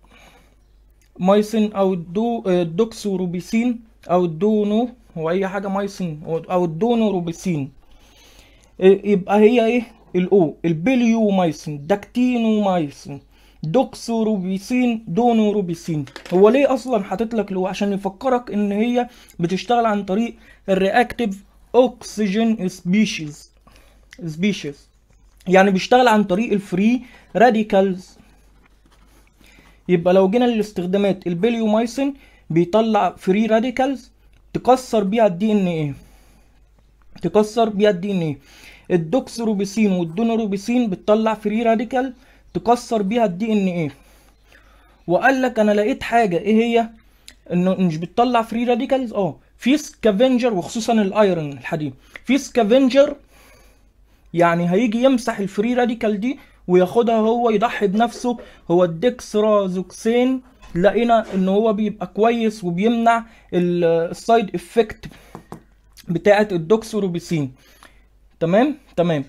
Speaker 1: مايسن او الدو الدوكسو روبيسين او الدونو هو اي حاجه مايسن او الدونو روبيسين يبقى هي ايه الاو البليو مايسن داكتينو مايسن دوكسوروبيسين دونوروبيسين هو ليه اصلا حاطط لك له عشان يفكرك ان هي بتشتغل عن طريق الرياكتيف اوكسجين سبيشيز سبيشيز يعني بيشتغل عن طريق الفري راديكالز يبقى لو جينا للاستخدامات البليومايسين بيطلع فري راديكالز تكسر بيها الدي ان ايه تكسر بيها الدي ان ايه الدوكسوروبيسين والدونوروبيسين بتطلع فري راديكال تكسر بيها الدي ان ايه وقال لك انا لقيت حاجه ايه هي انه مش بتطلع فري راديكالز اه في سكافنجر وخصوصا الايرون الحديد في سكافنجر يعني هيجي يمسح الفري راديكال دي وياخدها هو يضحي بنفسه هو الدكسرازوكسين لقينا ان هو بيبقى كويس وبيمنع السايد افكت بتاعه الدوكسوروبيسين تمام تمام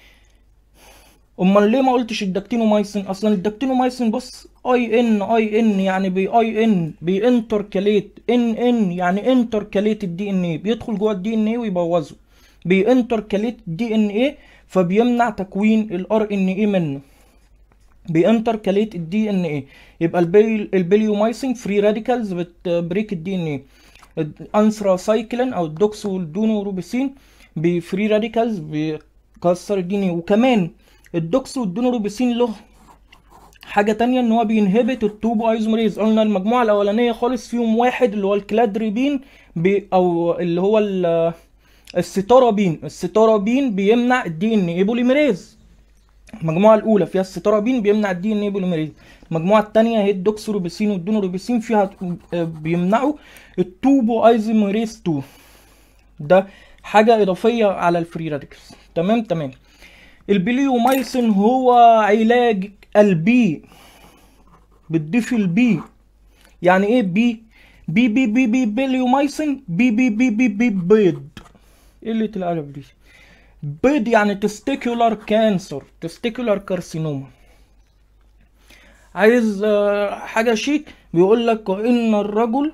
Speaker 1: امال ليه ما قلتش الدكتينومايسين اصلا الدكتينومايسين بص اي ان اي ان يعني بي اي ان بينتركليت ان ان يعني انتركليت الدي ان ايه بيدخل جوه الدي ان ايه ويبوظه بينتركليت الدي ان ايه فبيمنع تكوين الار ان ايه منه بينتركليت الدي ان ايه يبقى البي البليومايسين فري راديكالز بتبريك الدي ان ايه الانثراسايكلين او الدوكسودونوروبيسين بفري راديكالز بيكسر الدي ان ايه وكمان الدوكس والدونوروبيسين له حاجه تانية ان هو بينهبت التوبو ايزومريز قلنا المجموعه الاولانيه خالص فيهم واحد اللي هو الكلادريبين بي او اللي هو الستارابين الستارابين بيمنع الدي ان اي بوليميريز المجموعه الاولى فيها الستارابين بيمنع الدي ان اي بوليميريز المجموعه الثانيه هي الدوكسوروبيسين والدونوروبيسين فيها بيمنعوا التوبو ايزومريز 2 ده حاجه اضافيه على الفري راديكالز تمام تمام البليومايسين هو علاج البي بتضيف البي يعني ايه بي بي بي بي بي بليومايسين بي بي بي بي بي بيض ايه اللي القلب دي بيض يعني تستيكولار كانسر تستيكولار كارسينوما عايز حاجه شيك بيقول لك وان الرجل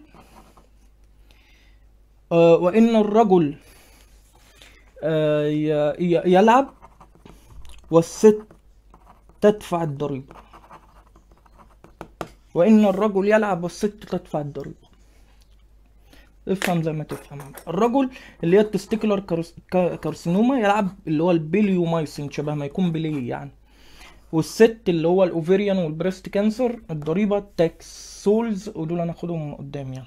Speaker 1: آه وان الرجل آه ي- ي- يلعب والست تدفع الضريبة وإن الرجل يلعب والست تدفع الضريبة افهم زي ما تفهم الرجل اللي هي التستيكولار كارس- كا- كارسينوما يلعب اللي هو البيليومايسين شبه ما يكون بليه يعني والست اللي هو الاوفيريان والبريست كانسر الضريبة تاكسولز ودول هناخدهم قدام يعني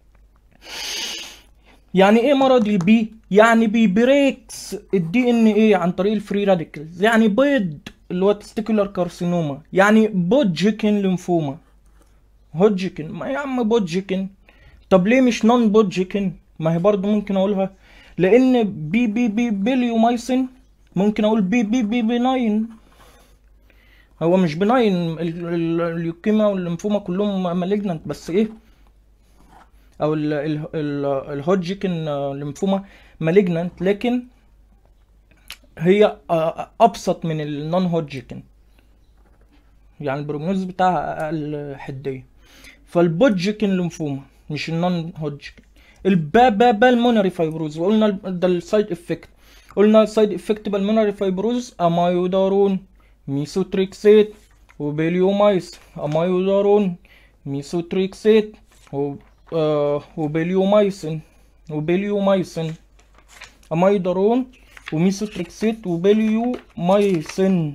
Speaker 1: يعني ايه مرض البي يعني بيبريكس الدي ان ايه عن طريق الفري راديكلز يعني بيض اللي هو تستيكولار كارسينوما يعني بودجيكن ليمفوما هودجيكن ما يا عم بودجيكن طب ليه مش نون بودجيكن ما هي برضه ممكن اقولها لان بي بي بي بيليومايسين ممكن اقول بي بي بي بناين هو مش بناين ال- ال- الليوكيميا والليمفوما كلهم مالجنانت بس ايه او ال- ال- ال- الهودجكن آه، ليمفوما مالجنانت لكن هي آه، ابسط من النون هودجكن يعني البروجنوز بتاعها اقل حديه فالبودجكن ليمفوما مش النون هودجكن البابا بالمونري فايبروز وقلنا ال- ده السايد افكت قلنا السايد افكت بالمونري فايبروز امايودارون ميسوتريكسيت وبيليومايس امايودارون ميسوتريكسيت و آه وبيليومايسين وبيليومايسين امايودارون وميسوتريكسيت وبيليومايسين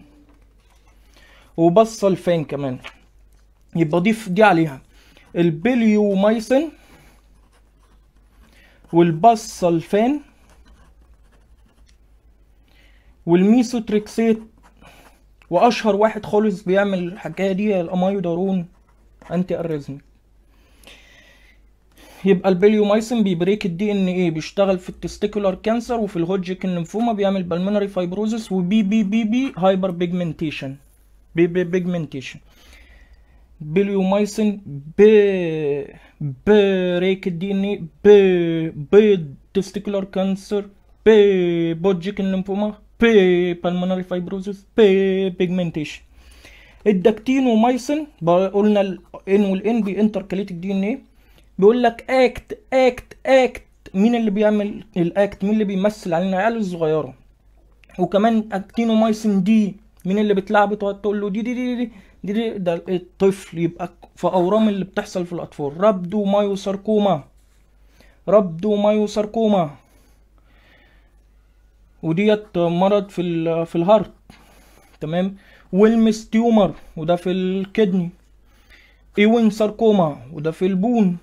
Speaker 1: وبصلفان كمان يبقى ضيف دي عليها البيليومايسين والبصلفان والميسوتريكسيت واشهر واحد خالص بيعمل الحكايه دي هي الامايودارون انتي اريزميك يبقى البيليومايسين بيبريك الدي ان ايه بيشتغل في التستيكولار كانسر وفي الهودجكن ليمفوما بيعمل بالمونري فايبروزس وبي بي بي بي هايبر بيجمنتيشن بي بي بيجمنتيشن بيليومايسين بي بريك الدي ان ايه بي بي تستيكولار كانسر بي بودجكن ليمفوما بي بالمونري فايبروزس بي بيجمنتيشن الدكتينومايسين بقى قلنا الان والان بي انتركاليتك دي ان ايه بيقول لك اكت اكت اكت مين اللي بيعمل الاكت مين اللي بيمثل علينا العيال الصغيره وكمان اكتينومايسين دي مين اللي بتلعب تقعد تقول له دي دي دي دي دي, دي ده الطفل يبقى في اورام اللي بتحصل في الاطفال ربدو مايوساركوما ربدو مايوساركوما وديت مرض في ال في الهارت تمام ويلمس تيومر وده في الكدني ايوين ساركوما وده في البون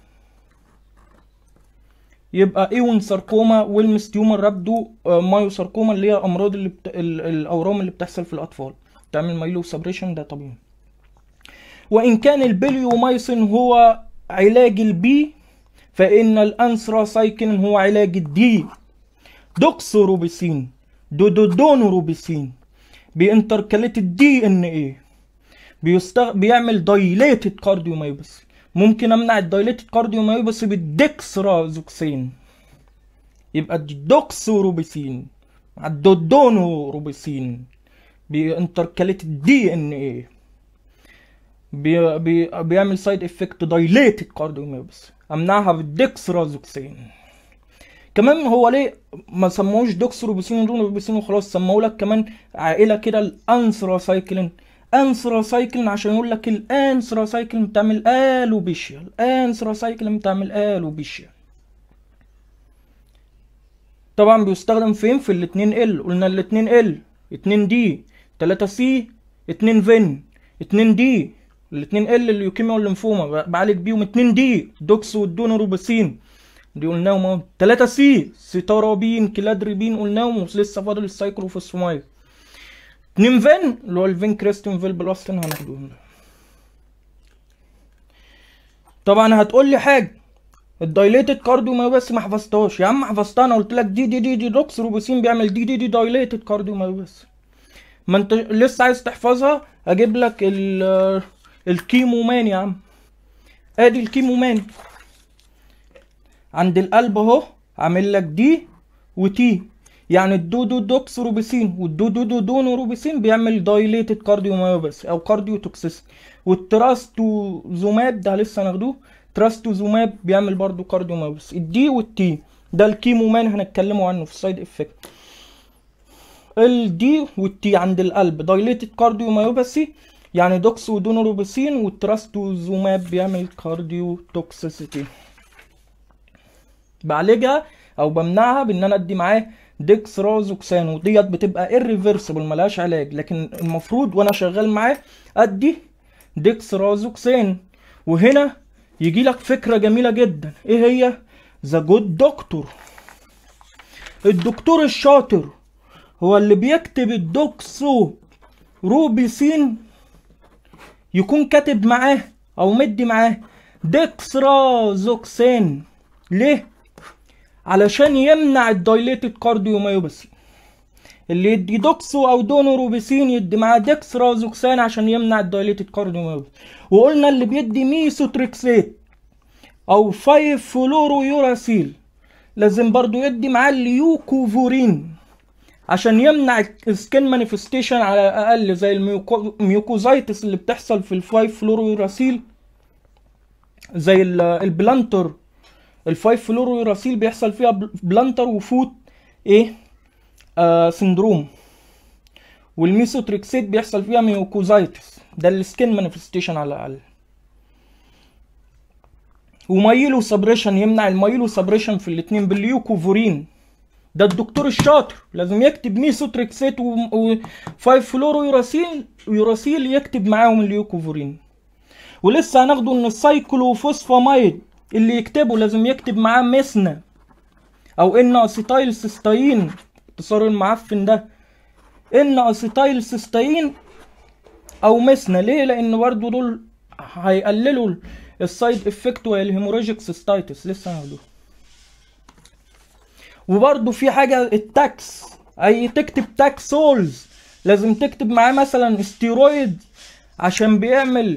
Speaker 1: يبقى ايوين ساركوما ويلمس تيومر رابدو آه، مايو ساركوما اللي هي امراض اللي بت... ال- الاورام اللي بتحصل في الاطفال تعمل مايلو سبريشن ده طبيعي وان كان البليومايسين هو علاج البي فان الانثراسايكلين هو علاج الدي دوكسوروبيسين دودودونوروبيسين بانتركاليت الدي ان ايه بيستغ... بيعمل دايليتد كارديومايوباثي ممكن امنع الدايليتد كارديومايوباثي بالدكسرازوكسين يبقى الدوكسوروبيسين مع الدودونوروبيسين بانتركاليت الدي ان ايه بي... بي... بيعمل سايد افكت دايليتد كارديومايوباثي امنعها بالدكسرازوكسين كمان هو ليه ما سموهوش دوكسروبيسين ودونوروبيسين وخلاص سموه لك كمان عائله كده الانثراسايكلين انثراسايكلين عشان يقول لك الانثراسايكلين بتعمل الوبيشيا الانثراسايكلين بتعمل الوبيشيا طبعا بيستخدم فين في الاتنين ال قلنا الاتنين ال اتنين دي تلاتة سي اتنين فين اتنين دي الاتنين ال الليوكيميا والليمفوما بعالج بيهم اتنين دي دوكس والدونوروبيسين دي قلناهم اهو 3 سي سيتارابين كلادريبين قلناهم ولسه فاضل السايكلوفوسفامايد 2 فين اللي هو الفين كريستين فيل بلاستين هناخدهم طبعا هتقول لي حاجه الدايليتد كارديو ما بس ما حفظتهاش يا عم حفظتها انا قلت لك دي دي دي دي دوكس روبوسين بيعمل دي دي دي دايليتد كارديو ما بس ما انت لسه عايز تحفظها اجيب لك ال الكيمومان يا عم ادي الكيمومان عند القلب اهو عامل لك دي وتي يعني الدودو دوكسروبيسين والدودو دونوروبيسين بيعمل دايليتد كارديوميوباثي او كارديو توكسيسيتي والتراستوزوماب ده لسه هناخدوه تراستوزوماب بيعمل برضو كارديوميوباثي الدي والتي ده الكيمومان هنتكلموا عنه في السايد افكت الدي والتي عند القلب دايليتد كارديوميوباثي يعني دوكس ودونوروبيسين والتراستوزوماب بيعمل كارديو توكسيسيتي بعالجها او بمنعها بان انا ادي معاه ديكسرازوكسان وديت بتبقى irreversible ملهاش علاج لكن المفروض وانا شغال معاه ادي ديكسرازوكسان وهنا يجي لك فكره جميله جدا ايه هي ذا جود دكتور الدكتور الشاطر هو اللي بيكتب الدوكسو روبيسين يكون كاتب معاه او مدي معاه ديكسرازوكسان ليه علشان يمنع الدايليتد كارديوميوباثي اللي يدي دوكسو او دونوروبيسين يدي معاه ديكسرازوكسان عشان يمنع الدايليتد كارديوميوباثي وقلنا اللي بيدي ميسوتريكسيت او 5 فلورو يوراسيل لازم برضو يدي معاه اليوكوفورين عشان يمنع السكين مانيفستيشن على الاقل زي الميوكوزايتس اللي بتحصل في الفايف فلورو يوراسيل زي البلانتر الفايف فلورو يوراسيل بيحصل فيها بلانتر وفوت ايه آه سندروم والميسوتريكسيت بيحصل فيها ميوكوزايتس ده السكين مانيفستيشن على الاقل ومايلو سبريشن يمنع المايلو سبريشن في الاتنين بالليوكوفورين ده الدكتور الشاطر لازم يكتب ميسوتريكسيت و 5 فلورو يوراسيل يوراسيل يكتب معاهم اليوكوفورين ولسه هناخده ان السايكلوفوسفامايد اللي يكتبه لازم يكتب معاه مسنا او ان اسيتايل سيستاين اختصار المعفن ده ان اسيتايل سيستاين او مسنا ليه لان برضه دول هيقللوا السايد افكت والهيموراجيك سيستايتس لسه هناخده وبرضه في حاجه التاكس اي تكتب تاكسولز لازم تكتب معاه مثلا استيرويد عشان بيعمل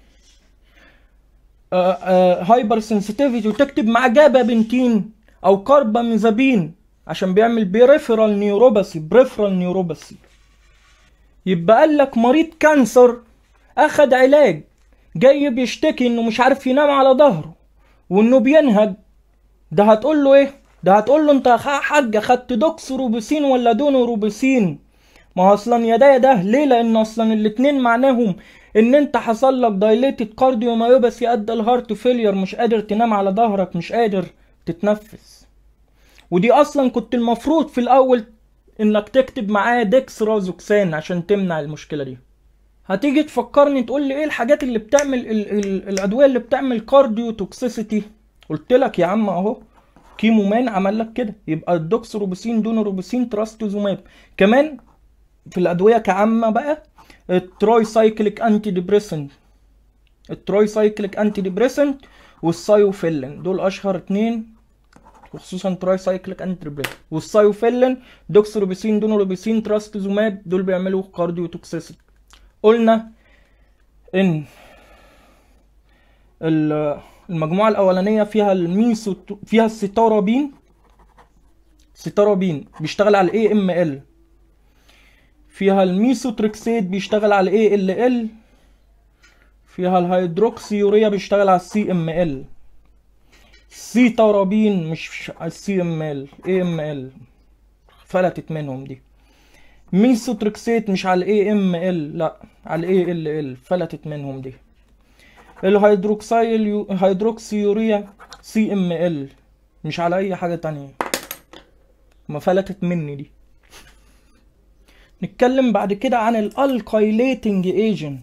Speaker 1: هايبر سنسيتيفيتي وتكتب معاه جابا بنتين او كارباميزابين عشان بيعمل بريفرال نيوروباثي بريفرال نيوروباثي يبقى قال لك مريض كانسر اخد علاج جاي بيشتكي انه مش عارف ينام على ظهره وانه بينهج ده هتقول له ايه ده هتقول له انت يا حاج اخدت دوكس روبيسين ولا دونو روبيسين ما هو اصلا يا ده يا ده ليه لان اصلا الاتنين معناهم ان انت حصل لك دايليتد كارديوميوباثي قد الهارت فيلير مش قادر تنام على ظهرك مش قادر تتنفس ودي اصلا كنت المفروض في الاول انك تكتب معاه ديكسرازوكسان عشان تمنع المشكله دي هتيجي تفكرني تقول لي ايه الحاجات اللي بتعمل ال ال الادويه اللي بتعمل كارديو توكسيسيتي قلت لك يا عم اهو كيمومان عمل لك كده يبقى الدوكسروبيسين دونوروبيسين تراستوزوماب كمان في الادويه كعامه بقى التراي سايكليك انتي ديبريسنت التراي سايكليك انتي ديبريسنت والسايوفيلين دول اشهر اتنين وخصوصا تراي سايكليك انتي ديبريسنت والسايوفيلين دوكسروبيسين دونوروبيسين تراستوزوماب دول بيعملوا كارديو توكسيسيتي قلنا ان المجموعة الأولانية فيها الميسو فيها الستارابين ستارابين بيشتغل على الاي ام ال فيها الميسوتريكسيت بيشتغل على الاي ال ال فيها الهيدروكسيوريا بيشتغل على السي ام ال سيتارابين مش على السي ام ال اي ام ال فلتت منهم دي ميسوتريكسيت مش على الاي ام ال لا على الاي ال ال فلتت منهم دي الهيدروكسيل يو... هيدروكسيوريا سي ام ال مش على اي حاجه تانية ما فلتت مني دي نتكلم بعد كده عن الالكايليتنج ايجنت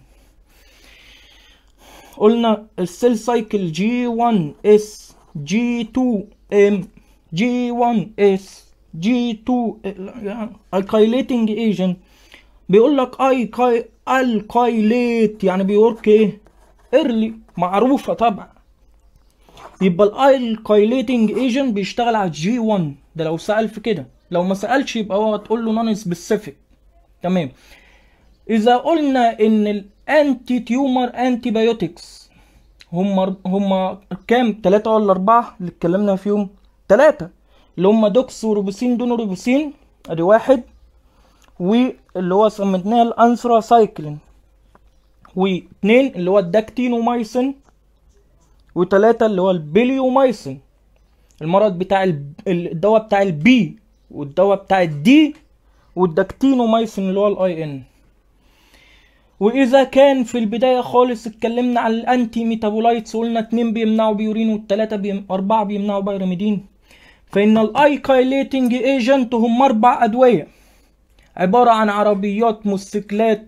Speaker 1: قلنا السيل سايكل جي 1 اس جي 2 ام جي 1 اس جي 2 الكايليتنج ايجنت بيقول لك اي كاي الكايليت يعني بيورك ايه ايرلي معروفه طبعا يبقى الكايليتنج ايجنت بيشتغل على جي 1 ده لو سال في كده لو ما سالش يبقى هو تقول له نون سبيسيفيك تمام اذا قلنا ان الانتي تيومر انتي بايوتكس هم هم كام ثلاثة ولا أربعة اللي اتكلمنا فيهم ثلاثة اللي هم دوكس وروبوسين دونوروبوسين ادي واحد واللي هو سميناه الانثراسايكلين واثنين اللي هو الداكتينومايسين وثلاثة اللي هو البليومايسين المرض بتاع ال- الدواء بتاع البي والدواء بتاع الدي والداكتينومايسين اللي هو الاي ان واذا كان في البدايه خالص اتكلمنا عن الانتي ميتابولايتس وقلنا اتنين بيمنعوا بيورين والتلاته بيم... اربعه بيمنعوا بايرميدين فان الايكايليتنج ايجنت هم اربع ادويه عباره عن عربيات موتوسيكلات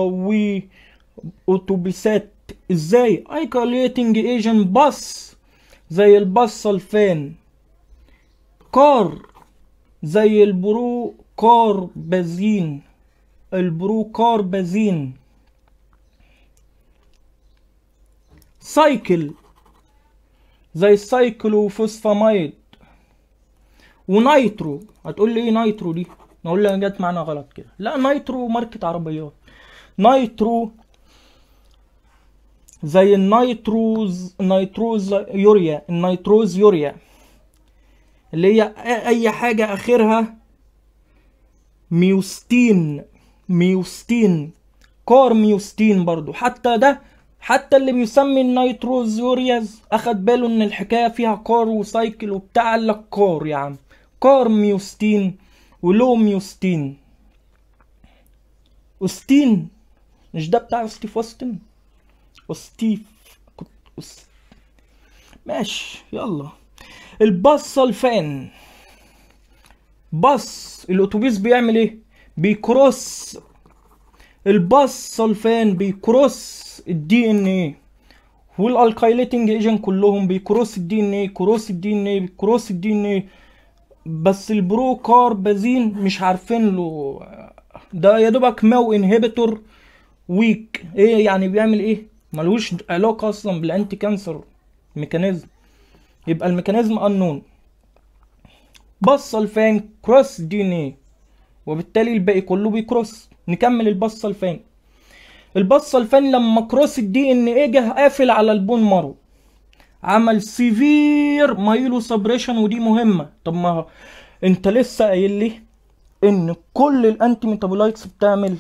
Speaker 1: واتوبيسات ازاي ايكايليتنج ايجنت بس زي الباص سلفان كار زي البرو كار بازين البرو كار بازين سايكل زي السايكلوفوسفاميد ونايترو هتقول لي ايه نايترو دي نقول لها جت معانا غلط كده لا نايترو ماركة عربيات نايترو زي النيتروز نيتروز يوريا النيتروز يوريا اللي هي اي حاجة اخرها ميوستين ميوستين كار ميوستين برضو حتى ده حتى اللي بيسمي النيتروز يورياز اخد باله ان الحكاية فيها كار وسايكل وبتاع قال لك كار يا عم كار ميوستين ولو ميوستين اوستين مش ده بتاع ستيف اوستن وستيف كنت أس... ماشي يلا الباص سلفان باص الاتوبيس بيعمل ايه بيكروس الباص سلفان بيكروس الدي ان ايه والالكايليتنج ايجنت كلهم بيكروس الدي ان ايه كروس الدي ان ايه بيكروس الدي ان ايه بس البرو كاربازين مش عارفين له ده يا دوبك ماو انهبيتور ويك ايه يعني بيعمل ايه ملوش علاقه اصلا بالانتي كانسر ميكانيزم يبقى الميكانيزم انون بص الفان كروس دي ان ايه وبالتالي الباقي كله بيكروس نكمل البص الفان البص الفان لما كروس الدي ان ايه جه قافل على البون مارو عمل سيفير مايلو سبريشن ودي مهمه طب ما انت لسه قايل لي ان كل الانتي ميتابولايتس بتعمل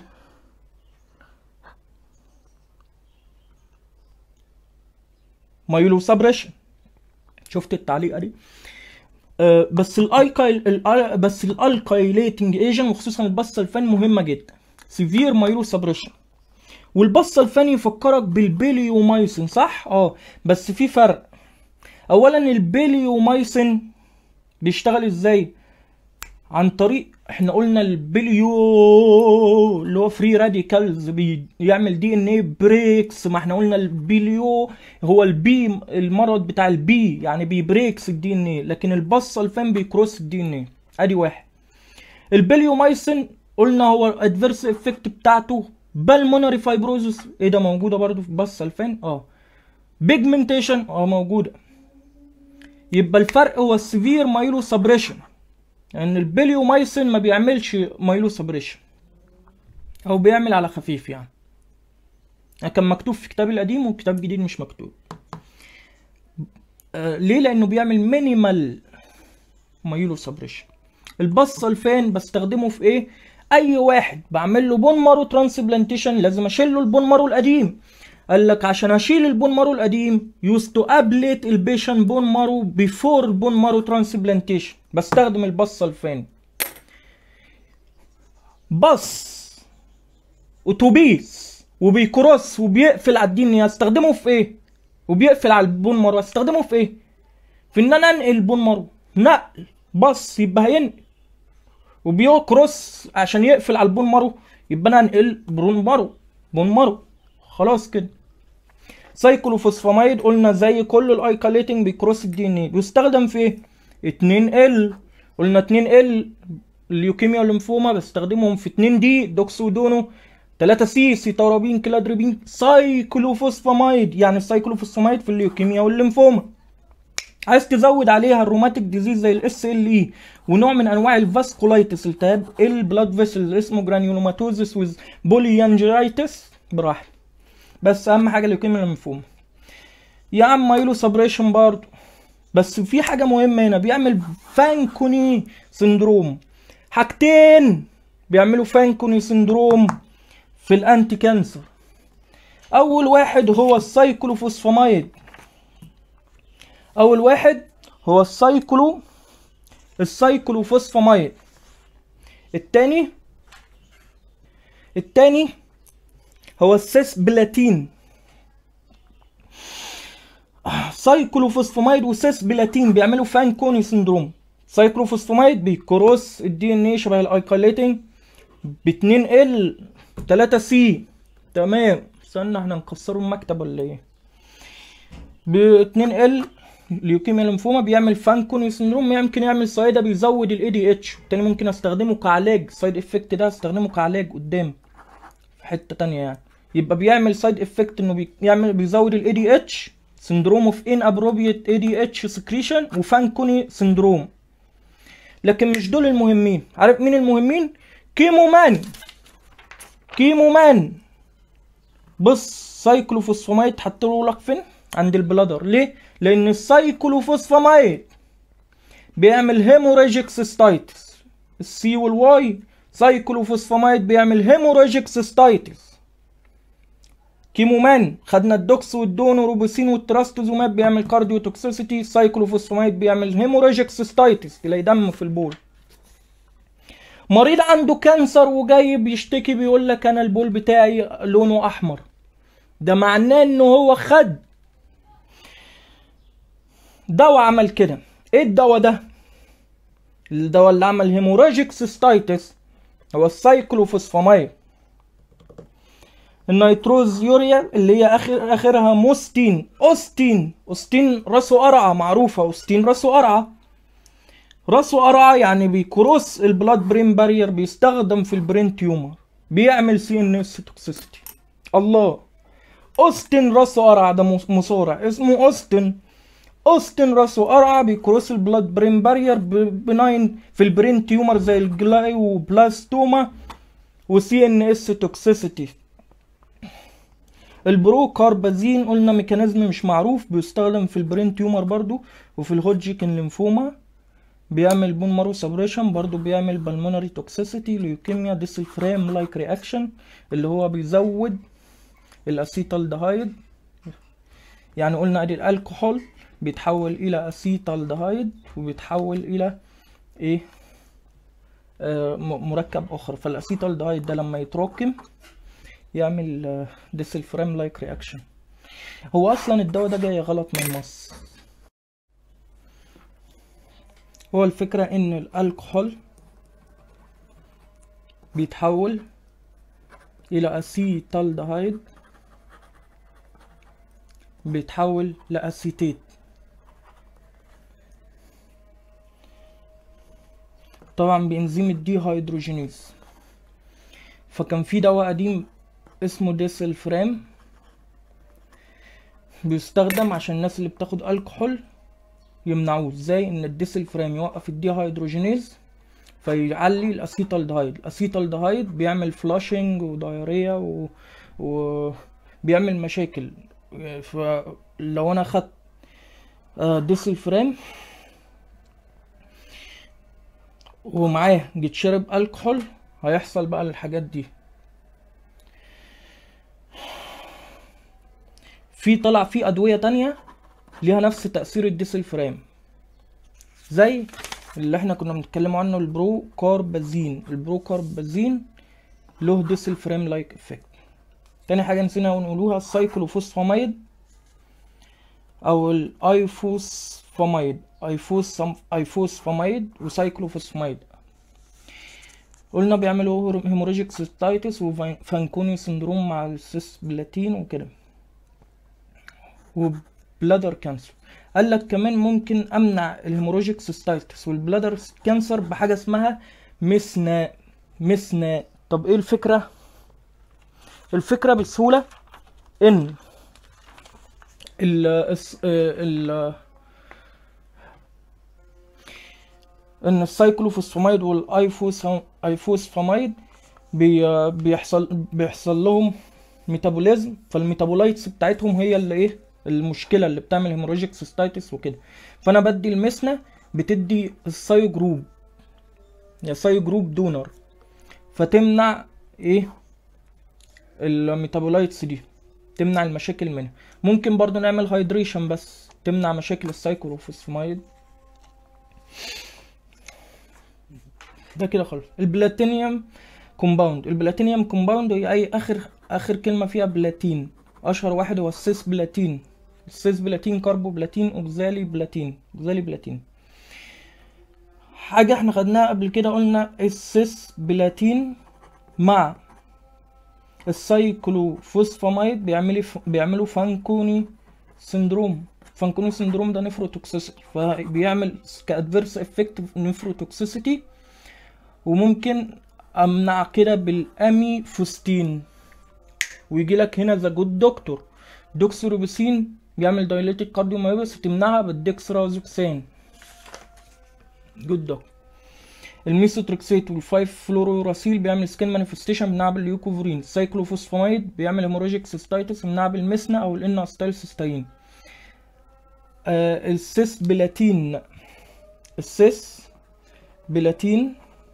Speaker 1: مايلو سبريشن شفت التعليقه دي أه بس الايكايل ال بس الالكايليتنج ايجنت وخصوصا البصه الفن مهمه جدا سيفير مايلو سبريشن والبصه الفن يفكرك بالبيليومايسين صح اه بس في فرق اولا البيليومايسين بيشتغل ازاي عن طريق احنا قلنا البليو اللي هو فري راديكالز بيعمل دي ان ايه بريكس ما احنا قلنا البليو هو البي المرض بتاع البي يعني بيبريكس الدي ان ايه لكن البصه الفان بيكروس الدي ان ايه ادي واحد البليومايسين قلنا هو الادفيرس افكت بتاعته بالمونري فايبروزس ايه ده موجوده برضو في بصه الفان اه بيجمنتيشن اه موجوده يبقى الفرق هو السيفير مايلو سبريشن لان يعني البليومايسين ما بيعملش مايلو سبريشن او بيعمل على خفيف يعني كان مكتوب في كتابي القديم والكتاب الجديد مش مكتوب آه ليه لانه بيعمل مينيمال مايلو سبريشن البص الفان بستخدمه في ايه اي واحد بعمل له بون مارو ترانسبلانتيشن لازم اشيل له البون مارو القديم قال لك عشان اشيل البون مارو القديم يوز تو ابليت البيشن بون مارو بيفور البون مارو ترانسبلانتيشن بستخدم البصه الفاني بص اتوبيس وبيكروس وبيقفل على الدين استخدمه في ايه وبيقفل على البون مارو استخدمه في ايه في ان انا انقل البون مارو نقل بص يبقى هينقل وبيكروس عشان يقفل على البون مارو يبقى انا انقل بون مارو بون مارو خلاص كده سايكلوفوسفاميد قلنا زي كل الايكاليتنج بيكروس الدي ان ايه بيستخدم في ايه 2 ال قلنا 2 ال الليوكيميا والليمفوما بستخدمهم في 2 دي دوكسودونو 3 سي سيتارابين كلادريبين سايكلوفوسفاميد يعني السايكلوفوسفاميد في الليوكيميا والليمفوما عايز تزود عليها الروماتيك ديزيز زي الاس ال اي ونوع من انواع الفاسكولايتس التهاب البلاد فيسل اسمه جرانيولوماتوزيس ويز بوليانجيرايتس براحتك بس اهم حاجه الليوكيميا والليمفوما يا عم مايلو سبريشن برضه بس في حاجه مهمه هنا بيعمل فانكوني سندروم حاجتين بيعملوا فانكوني سندروم في الانتي كانسر اول واحد هو السايكلوفوسفامايد اول واحد هو السايكلو السايكلوفوسفامايد التاني التاني هو السيس بلاتين سايكلوفوسفامايد وسيس بلاتين بيعملوا فانكوني سندروم سايكلوفوسفامايد بيكروس الدي ان ايه شبه الايكوليتنج ب 2 ال 3 سي تمام استنى احنا نكسره المكتب ولا ايه ب 2 ال ليوكيميا ليمفوما بيعمل فانكوني سندروم يمكن يعمل سايدا بيزود الاي دي اتش بالتالي ممكن استخدمه كعلاج سايد افكت ده استخدمه كعلاج قدام في حته تانية يعني يبقى بيعمل سايد افكت انه بيعمل بيزود الاي دي اتش سندروم اوف ان ابروبريت اي دي اتش سكريشن وفانكوني سندروم لكن مش دول المهمين عارف مين المهمين كيمومان كيمومان بص سايكلوفوسفامايد حطوا لك فين عند البلادر ليه لان السايكلوفوسفامايد بيعمل هيموراجيك سيستايتس السي والواي سايكلوفوسفامايد بيعمل هيموراجيك سيستايتس كيمومان خدنا الدوكس والدون وروبوسين والتراستوزوماب بيعمل كارديو توكسيسيتي سايكلوفوسفامايد بيعمل هيموراجيك سيستايتس تلاقي دم في البول مريض عنده كانسر وجاي بيشتكي بيقول لك انا البول بتاعي لونه احمر ده معناه انه هو خد دواء عمل كده ايه الدواء ده الدواء اللي عمل هيموراجيك سيستايتس هو السايكلوفوسفامايد النيتروز يوريا اللي هي اخر اخرها موستين اوستين اوستين راسه قرعه معروفه اوستين راسه قرعه راسه قرعه يعني بيكروس البلاد برين بارير بيستخدم في البرين تيومر بيعمل سي ان اس توكسيستي الله اوستن راسه قرعه ده مصارع اسمه اوستن اوستن راسه قرعه بيكروس البلاد برين بارير بناين في البرين تيومر زي الجلايوبلاستوما وسي ان اس توكسيسيتي البرو كاربازين قلنا ميكانيزم مش معروف بيستخدم في البرين تيومر برضو وفي الهوجيكن ليمفوما بيعمل بون مارو سبريشن برضو بيعمل بالمونري توكسيسيتي ليوكيميا ديسل فريم لايك رياكشن اللي هو بيزود الاسيتالدهايد يعني قلنا ادي الكحول بيتحول الى اسيتالدهايد وبيتحول الى ايه آه مركب اخر فالاسيتالدهايد ده لما يتراكم يعمل ديسل فريم لايك رياكشن هو اصلا الدواء ده جاي غلط من مصر هو الفكرة ان الالكحول بيتحول الى اسيتالدهايد بيتحول لاسيتيت طبعا بانزيم الدي هيدروجينيز فكان في دواء قديم اسمه ديسل فريم بيستخدم عشان الناس اللي بتاخد الكحول يمنعوه ازاي ان الديسل فريم يوقف الدي هيدروجينيز فيعلي الاسيتالدهايد الاسيتالدهايد بيعمل فلاشنج ودايريا و... وبيعمل مشاكل فلو انا خدت ديسل فريم ومعاه جيت شرب الكحول هيحصل بقى الحاجات دي في طلع في ادويه تانية ليها نفس تاثير الديسل فريم زي اللي احنا كنا بنتكلم عنه البرو كاربازين البرو كاربازين له ديسل فريم لايك افكت تاني حاجه نسينا نقولوها السايكلوفوسفاميد او الايفوسفاميد ايفوس ايفوسفاميد وسايكلوفوسفاميد قلنا بيعملوا هيموراجيك سيستايتس وفانكوني سندروم مع السيس بلاتين وكده وبلادر كانسر قال لك كمان ممكن امنع الهيموراجيك سيستايتس والبلادر كانسر بحاجه اسمها مسنا مسنا طب ايه الفكره الفكره بسهوله ان ال ال ان السايكلوفوسفاميد والايفوسفاميد بي بيحصل بيحصل لهم ميتابوليزم فالميتابولايتس بتاعتهم هي اللي ايه المشكله اللي بتعمل هيموراجيك سيستايتس وكده فانا بدي المسنه بتدي السايو جروب يا ساي جروب دونر فتمنع ايه الميتابولايتس دي تمنع المشاكل منها ممكن برضو نعمل هايدريشن بس تمنع مشاكل السايكلوفوسفامايد ده كده خلاص البلاتينيوم كومباوند البلاتينيوم كومباوند هي اي اخر اخر كلمه فيها بلاتين اشهر واحد هو السيس بلاتين السيس بلاتين كاربو بلاتين اوكزالي بلاتين اوكزالي بلاتين حاجه احنا خدناها قبل كده قلنا السيس بلاتين مع السايكلوفوسفامايد بيعملوا بيعملوا فانكوني سندروم فانكوني سندروم ده نفروتوكسيسيتي فبيعمل كادفيرس افكت نفروتوكسيسيتي وممكن امنع كده بالامي فوستين ويجي لك هنا ذا جود دكتور دوكسيروبسين بيعمل دايليتيك كارديومايوباثي تمنعها بالديكسترازوكسين جود دكتور الميثوتريكسيت والفايف فلوروراسيل بيعمل سكين مانيفستيشن بيمنعها بالليوكوفورين السايكلوفوسفامايد بيعمل هيموراجيك سيستايتس بيمنعها بالمسنا او الان استايل سيستاين آه السيس بلاتين السيس بلاتين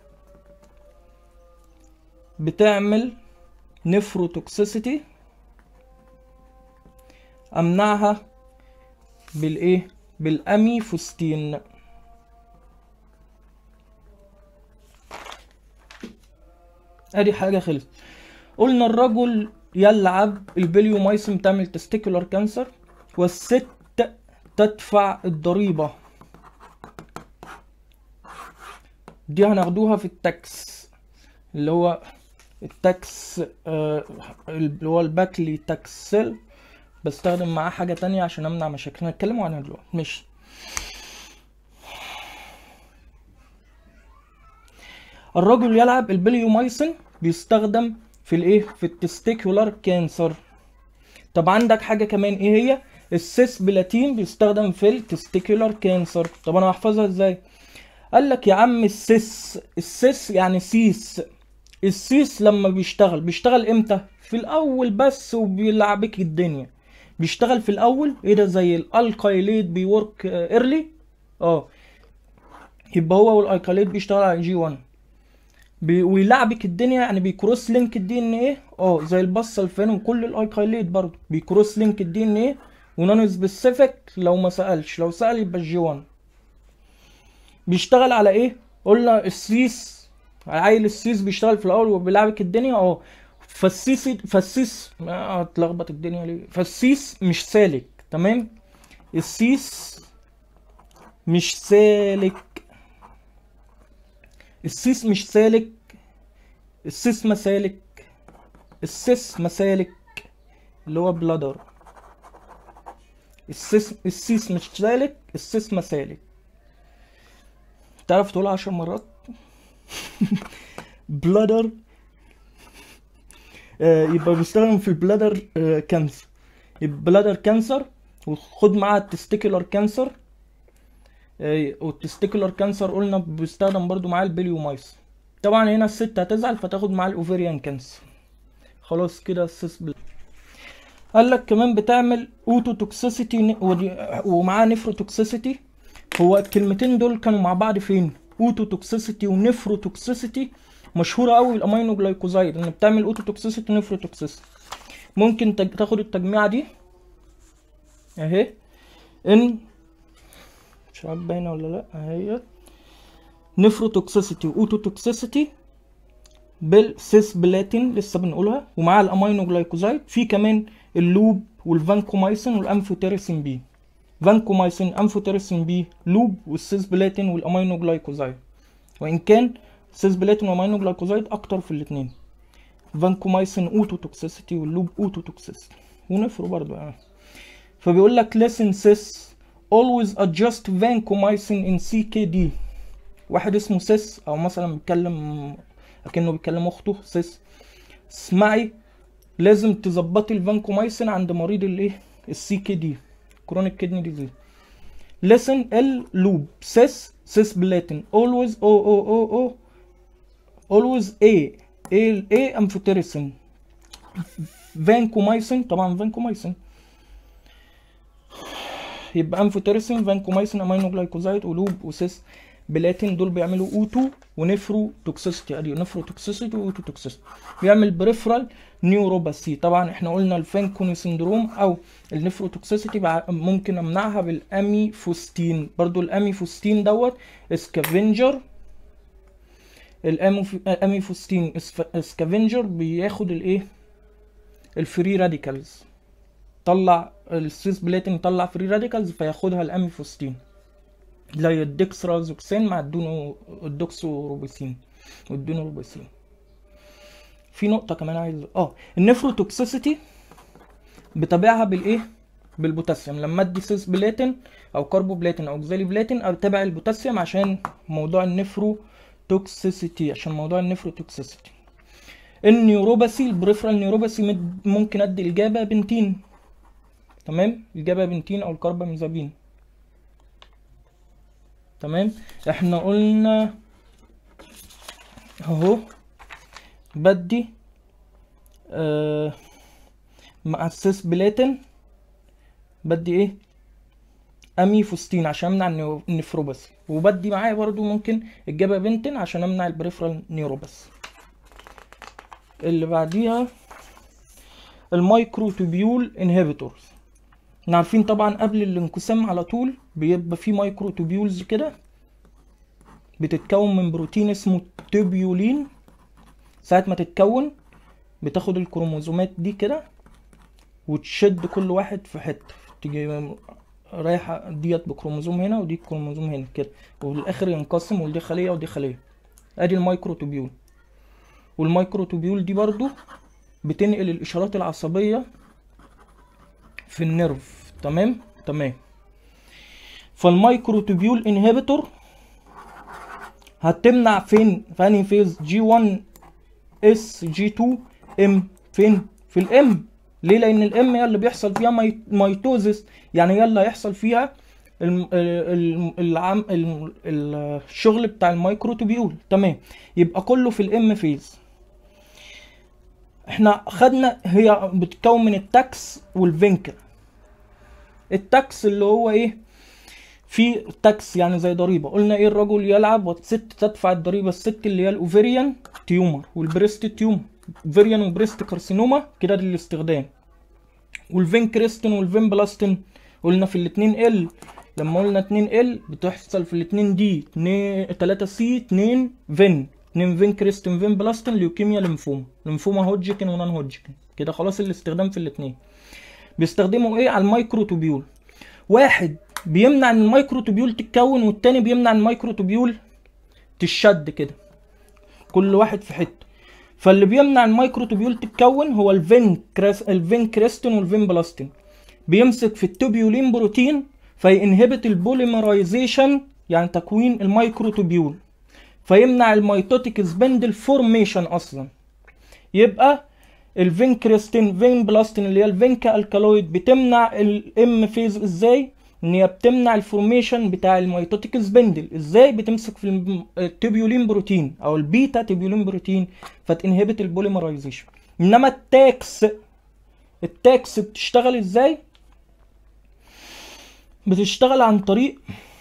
Speaker 1: بتعمل نفروتوكسيسيتي امنعها بالايه بالاميفوستين ادي حاجه خلص قلنا الرجل يلعب البليومايسين بتعمل تستيكولار كانسر والست تدفع الضريبه دي هناخدوها في التاكس اللي هو التاكس آه اللي هو الباكلي تاكسل بستخدم معاه حاجة تانية عشان امنع مشاكل هنتكلموا عنها دلوقتي ماشي الرجل يلعب البليومايسين بيستخدم في الايه في التستيكولار كانسر طب عندك حاجة كمان ايه هي السيس بلاتين بيستخدم في التستيكولار كانسر طب انا هحفظها ازاي قال لك يا عم السيس السيس يعني سيس السيس لما بيشتغل بيشتغل امتى في الاول بس وبيلعبك الدنيا بيشتغل في الاول ايه ده زي الالكايليت بيورك ايرلي اه يبقى هو والايكايليت بيشتغل على جي 1 بي ويلعبك الدنيا يعني بيكروس لينك الدي ان ايه اه زي البصه الفان وكل الايكايليت برضه بيكروس لينك الدي ان ايه ونون سبيسيفيك لو ما سالش لو سال يبقى الجي 1 بيشتغل على ايه قلنا السيس عيل السيس بيشتغل في الاول وبيلعبك الدنيا اه فالسيس فالسيس ما اتلخبط الدنيا ليه فالسيس مش سالك تمام السيس مش سالك السيس مش سالك السيس مسالك السيس مسالك اللي هو بلادر السيس السيس مش سالك السيس مسالك تعرف تقول عشر مرات بلادر آه يبقى بيستخدم في البلادر آه كانسر يبقى بلادر كانسر وخد معاه التستيكولار كانسر آه والتستيكولار كانسر قلنا بيستخدم برضو معاه البليومايس طبعا هنا الست هتزعل فتاخد معاه الاوفيريان كانسر خلاص كده السيس بل... قال لك كمان بتعمل اوتو توكسيسيتي ومعاه نفرو توكسيسيتي هو الكلمتين دول كانوا مع بعض فين اوتو توكسيسيتي ونفرو توكسيسيتي مشهوره قوي الامينو جلايكوزايد ان بتعمل اوتو توكسيسيتي ونفرو توكسيسيتي ممكن تج... تاخد التجميعه دي اهي ان مش عارف باينه ولا لا اهي نفرو توكسيسيتي واوتو توكسيسيتي بالسيس بلاتين لسه بنقولها ومعاها الامينو جلايكوزايد في كمان اللوب والفانكومايسين والانفوتيرسين بي فانكومايسين انفوتيرسين بي لوب والسيس بلاتين والامينو جلايكوزايد وان كان سيس بلاتين والامينو جلايكوزايد اكتر في الاثنين فانكومايسين اوتو توكسيسيتي واللوب اوتو توكسيسيتي ونفرو برضو يعني فبيقول لك listen sis always adjust vancomycin in CKD واحد اسمه سيس او مثلا بيتكلم اكنه بيتكلم اخته سيس اسمعي لازم تظبطي الفانكومايسين عند مريض الايه السي كي دي كرونيك كدني ديزيز listen ال لوب سيس سيس بلاتين always او او او او always A A A امفوتيريسين فانكومايسين طبعا فانكومايسين يبقى امفوتيرسين فانكومايسين امينو جلايكوزايد ولوب وسيس بلاتين دول بيعملوا اوتو ونفرو توكسيستي ادي نفرو توكسيستي واوتو توكسيستي بيعمل بريفرال نيوروباثي طبعا احنا قلنا الفانكوني سندروم او النفرو توكسيستي ممكن امنعها بالاميفوستين برضو الاميفوستين دوت اسكافنجر الاميفوستين اسكافنجر بياخد الايه الفري راديكالز طلع السيس بلاتين يطلع فري راديكالز فياخدها الاميفوستين زي الدكسرازوكسين مع الدونو الدوكسوروبيسين والدونوروبيسين في نقطة كمان عايز اه النفروتوكسيسيتي بتابعها بالايه؟ بالبوتاسيوم لما ادي سيس بلاتين او كاربو بلاتين او اوكزالي بلاتين اتابع البوتاسيوم عشان موضوع النفرو توكسيسيتي عشان موضوع النفرو توكسيسيتي النيوروباثي البريفرال نيوروباثي ممكن ادي الجابا بنتين تمام الجابا بنتين او الكرباميزابين تمام احنا قلنا اهو بدي آه مع السيس بلاتين بدي ايه اميفوستين عشان امنع النفروباثي وبدي معايا برضو ممكن الجابا بنتين عشان امنع البريفرال نيوروباثي اللي بعديها المايكرو توبيول انهبيتورز احنا عارفين طبعا قبل الانقسام على طول بيبقى في مايكرو توبيولز كده بتتكون من بروتين اسمه توبيولين ساعة ما تتكون بتاخد الكروموزومات دي كده وتشد كل واحد في حتة تيجي رايحة ديت بكروموزوم هنا ودي كروموزوم هنا كده وفي الآخر ينقسم ودي خلية ودي خلية ادي المايكرو توبيول والمايكرو توبيول دي برضو بتنقل الإشارات العصبية في النيرف تمام تمام فالمايكرو توبيول انهبيتور هتمنع فين في انهي فيز جي 1 اس جي 2 ام فين في الام ليه لان الام هي اللي بيحصل فيها ميتوزس يعني هي اللي هيحصل فيها العم الشغل بتاع المايكرو توبيول تمام يبقى كله في الام فيز احنا خدنا هي بتتكون من التاكس والفينكر التاكس اللي هو ايه في تاكس يعني زي ضريبه قلنا ايه الرجل يلعب والست تدفع الضريبه الست اللي هي الاوفيريان تيومر والبريست تيومر اوفيريان وبريست كارسينوما كده دي الاستخدام والفين كريستين والفين بلاستين قلنا في الاتنين ال لما قلنا 2 ال بتحصل في الاتنين دي 2 3 سي 2 فين 2 فين كريستين فين بلاستين ليوكيميا ليمفوما ليمفوما هوجكن ونان هوجكن كده خلاص الاستخدام في الاتنين بيستخدموا ايه على المايكرو توبيول واحد بيمنع ان المايكرو توبيول تتكون والتاني بيمنع ان المايكرو توبيول تشد كده كل واحد في حته فاللي بيمنع المايكرو توبيول تتكون هو الفين كريس الفين كريستين والفين بلاستين بيمسك في التوبيولين بروتين فينهبت البوليمرايزيشن يعني تكوين المايكرو توبيول فيمنع الميتوتيك سبندل فورميشن اصلا يبقى الفين كريستين فين بلاستين اللي هي الفينكا الكالويد بتمنع الام فيز ازاي ان هي بتمنع الفورميشن بتاع الميتوتيك سبندل ازاي بتمسك في التوبيولين بروتين او البيتا توبيولين بروتين فتنهبت البوليمرايزيشن انما التاكس التاكس بتشتغل ازاي بتشتغل عن طريق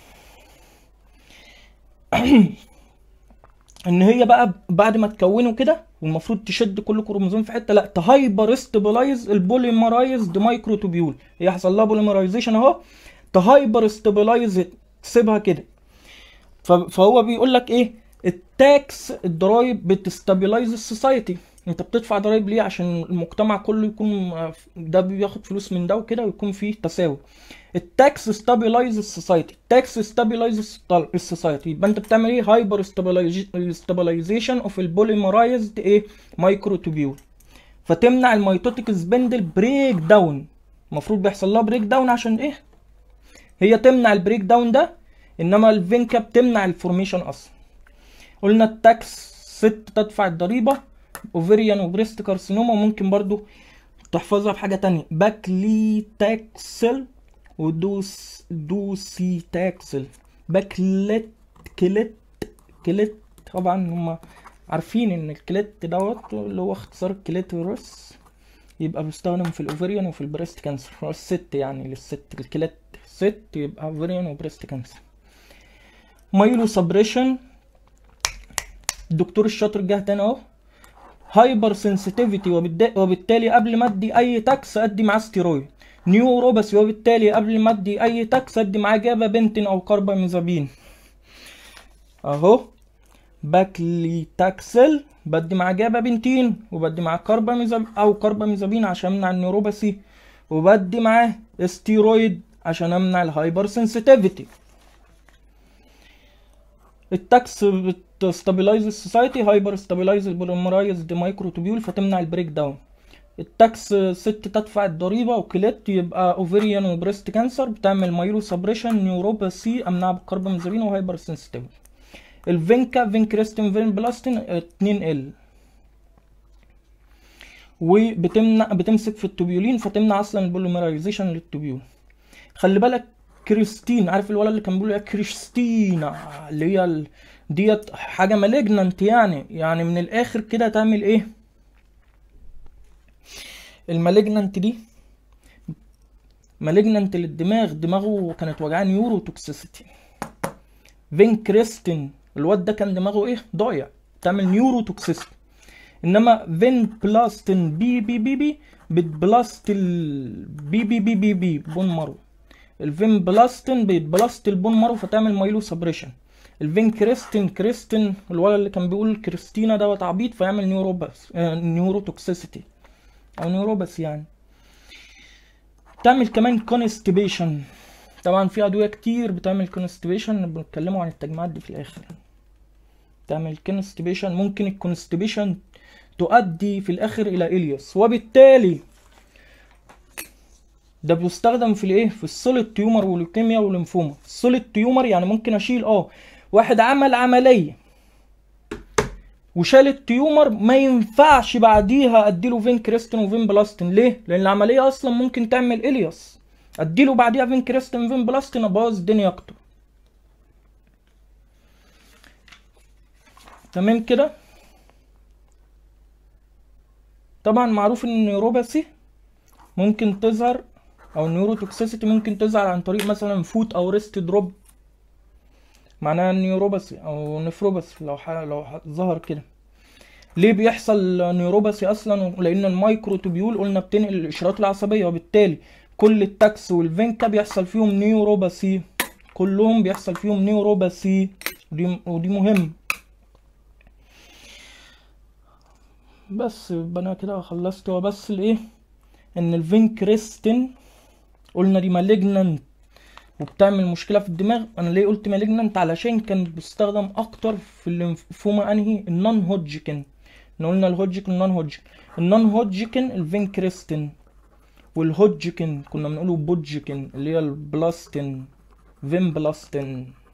Speaker 1: ان هي بقى بعد ما تكونه كده والمفروض تشد كل كروموزوم في حته لا تهايبر استابلايز البوليمرايزد مايكرو توبيول هي حصل لها بوليمرايزيشن اهو تهايبر استابلايز تسيبها كده فهو بيقول لك ايه التاكس الضرايب بتستابلايز السوسايتي انت بتدفع ضرايب ليه عشان المجتمع كله يكون ده بياخد فلوس من ده وكده ويكون فيه تساوي التاكس ستابلايز السوسايتي التاكس ستابلايز السوسايتي يبقى انت بتعمل ايه هايبر ستابلايزيشن اوف البوليمرايزد ايه مايكرو توبيول فتمنع الميتوتيك سبندل بريك داون المفروض بيحصل لها بريك داون عشان ايه هي تمنع البريك داون ده انما الفينكا بتمنع الفورميشن اصلا قلنا التاكس ست تدفع الضريبه اوفيريان وبريست كارسينوما وممكن برضو تحفظها بحاجه تانية باكليتاكسل ودوس دوسي تاكسل باكلت كلت كلت طبعا هم عارفين ان الكلت دوت اللي هو اختصار الكليتورس يبقى بيستخدم في الاوفريان وفي البريست كانسر هو الست يعني للست الكلت ست يبقى اوفريان وبريست كانسر مايلو سبريشن الدكتور الشاطر جه تاني اهو هايبر سنسيتيفيتي وبالتالي قبل ما ادي اي تاكس ادي معاه ستيرويد نيوروباثي وبالتالي قبل ما ادي اي تاكس ادي معاه جابا بنتين او كارباميزابين اهو باكلي تاكسل بدي معاه جابا بنتين وبدي معاه كارباميزاب او كارباميزابين عشان امنع النيوروباثي وبدي معاه ستيرويد عشان امنع الهايبر سنسيتيفيتي التاكس بتستابلايز السوسايتي هايبر ستابلايز البوليمرايزد مايكروتوبيول فتمنع البريك داون التاكس ست تدفع الضريبة وكليت يبقى اوفيريان وبريست كانسر بتعمل مايلو سبريشن نيوروباثي امنعها بالكربامازابين وهايبر سنسيتيفيتي الفينكا فينكريستين فين بلاستين 2 ال وبتمنع بتمسك في التوبيولين فتمنع اصلا البوليمرايزيشن للتوبيول خلي بالك كريستين عارف الولد اللي كان بيقول يا كريستينا اللي هي ال... ديت حاجه مالجننت يعني يعني من الاخر كده تعمل ايه المالجننت دي مالجننت للدماغ دماغه كانت وجعاه نيورو توكسيسيتي فين كريستين الواد ده كان دماغه ايه ضايع تعمل نيورو توكسيسيتي انما فين بلاستين بي بي بي بي بتبلاست ال بي بي بي بي بي بون مارو الفين بلاستين بيتبلاست البون مارو فتعمل مايلو سبريشن الفين كريستين كريستين الولد اللي كان بيقول كريستينا دوت عبيط فيعمل نيوروباس آه نيورو توكسيسيتي او نيوروباس يعني تعمل كمان كونستيبيشن طبعا في ادويه كتير بتعمل كونستيبيشن بنتكلموا عن التجمعات دي في الاخر تعمل كونستيبيشن ممكن الكونستيبيشن تؤدي في الاخر الى الياس وبالتالي ده بيستخدم في الايه في السوليد تيومر والليوكيميا والليمفوما السوليد تيومر يعني ممكن اشيل اه واحد عمل عمليه وشال التيومر ما ينفعش بعديها اديله فين كريستين وفين بلاستين ليه لان العمليه اصلا ممكن تعمل الياس اديله بعديها فين كريستين وفين بلاستين ابوظ الدنيا اكتر تمام كده طبعا معروف ان النيوروباثي ممكن تظهر او النيوروتوكسيسيتي ممكن تظهر عن طريق مثلا فوت او ريست دروب معناها نيوروباثي او نفروباثي لو ح... لو ح... ظهر كده ليه بيحصل نيوروباثي اصلا لان المايكروتوبيول قلنا بتنقل الاشارات العصبيه وبالتالي كل التاكس والفينكا بيحصل فيهم نيوروباثي كلهم بيحصل فيهم نيوروباثي ودي ودي مهم بس يبقى انا كده خلصت هو بس الايه ان الفينكريستين قلنا دي مالجننت وبتعمل مشكله في الدماغ انا ليه قلت مالجننت علشان كان بيستخدم اكتر في الليمفوما انهي النون هودجكن احنا قلنا الهودجكن النون هودجكن النون هودجكن الفينكريستين والهودجكن كنا بنقوله بودجكن اللي هي البلاستين فين بلاستين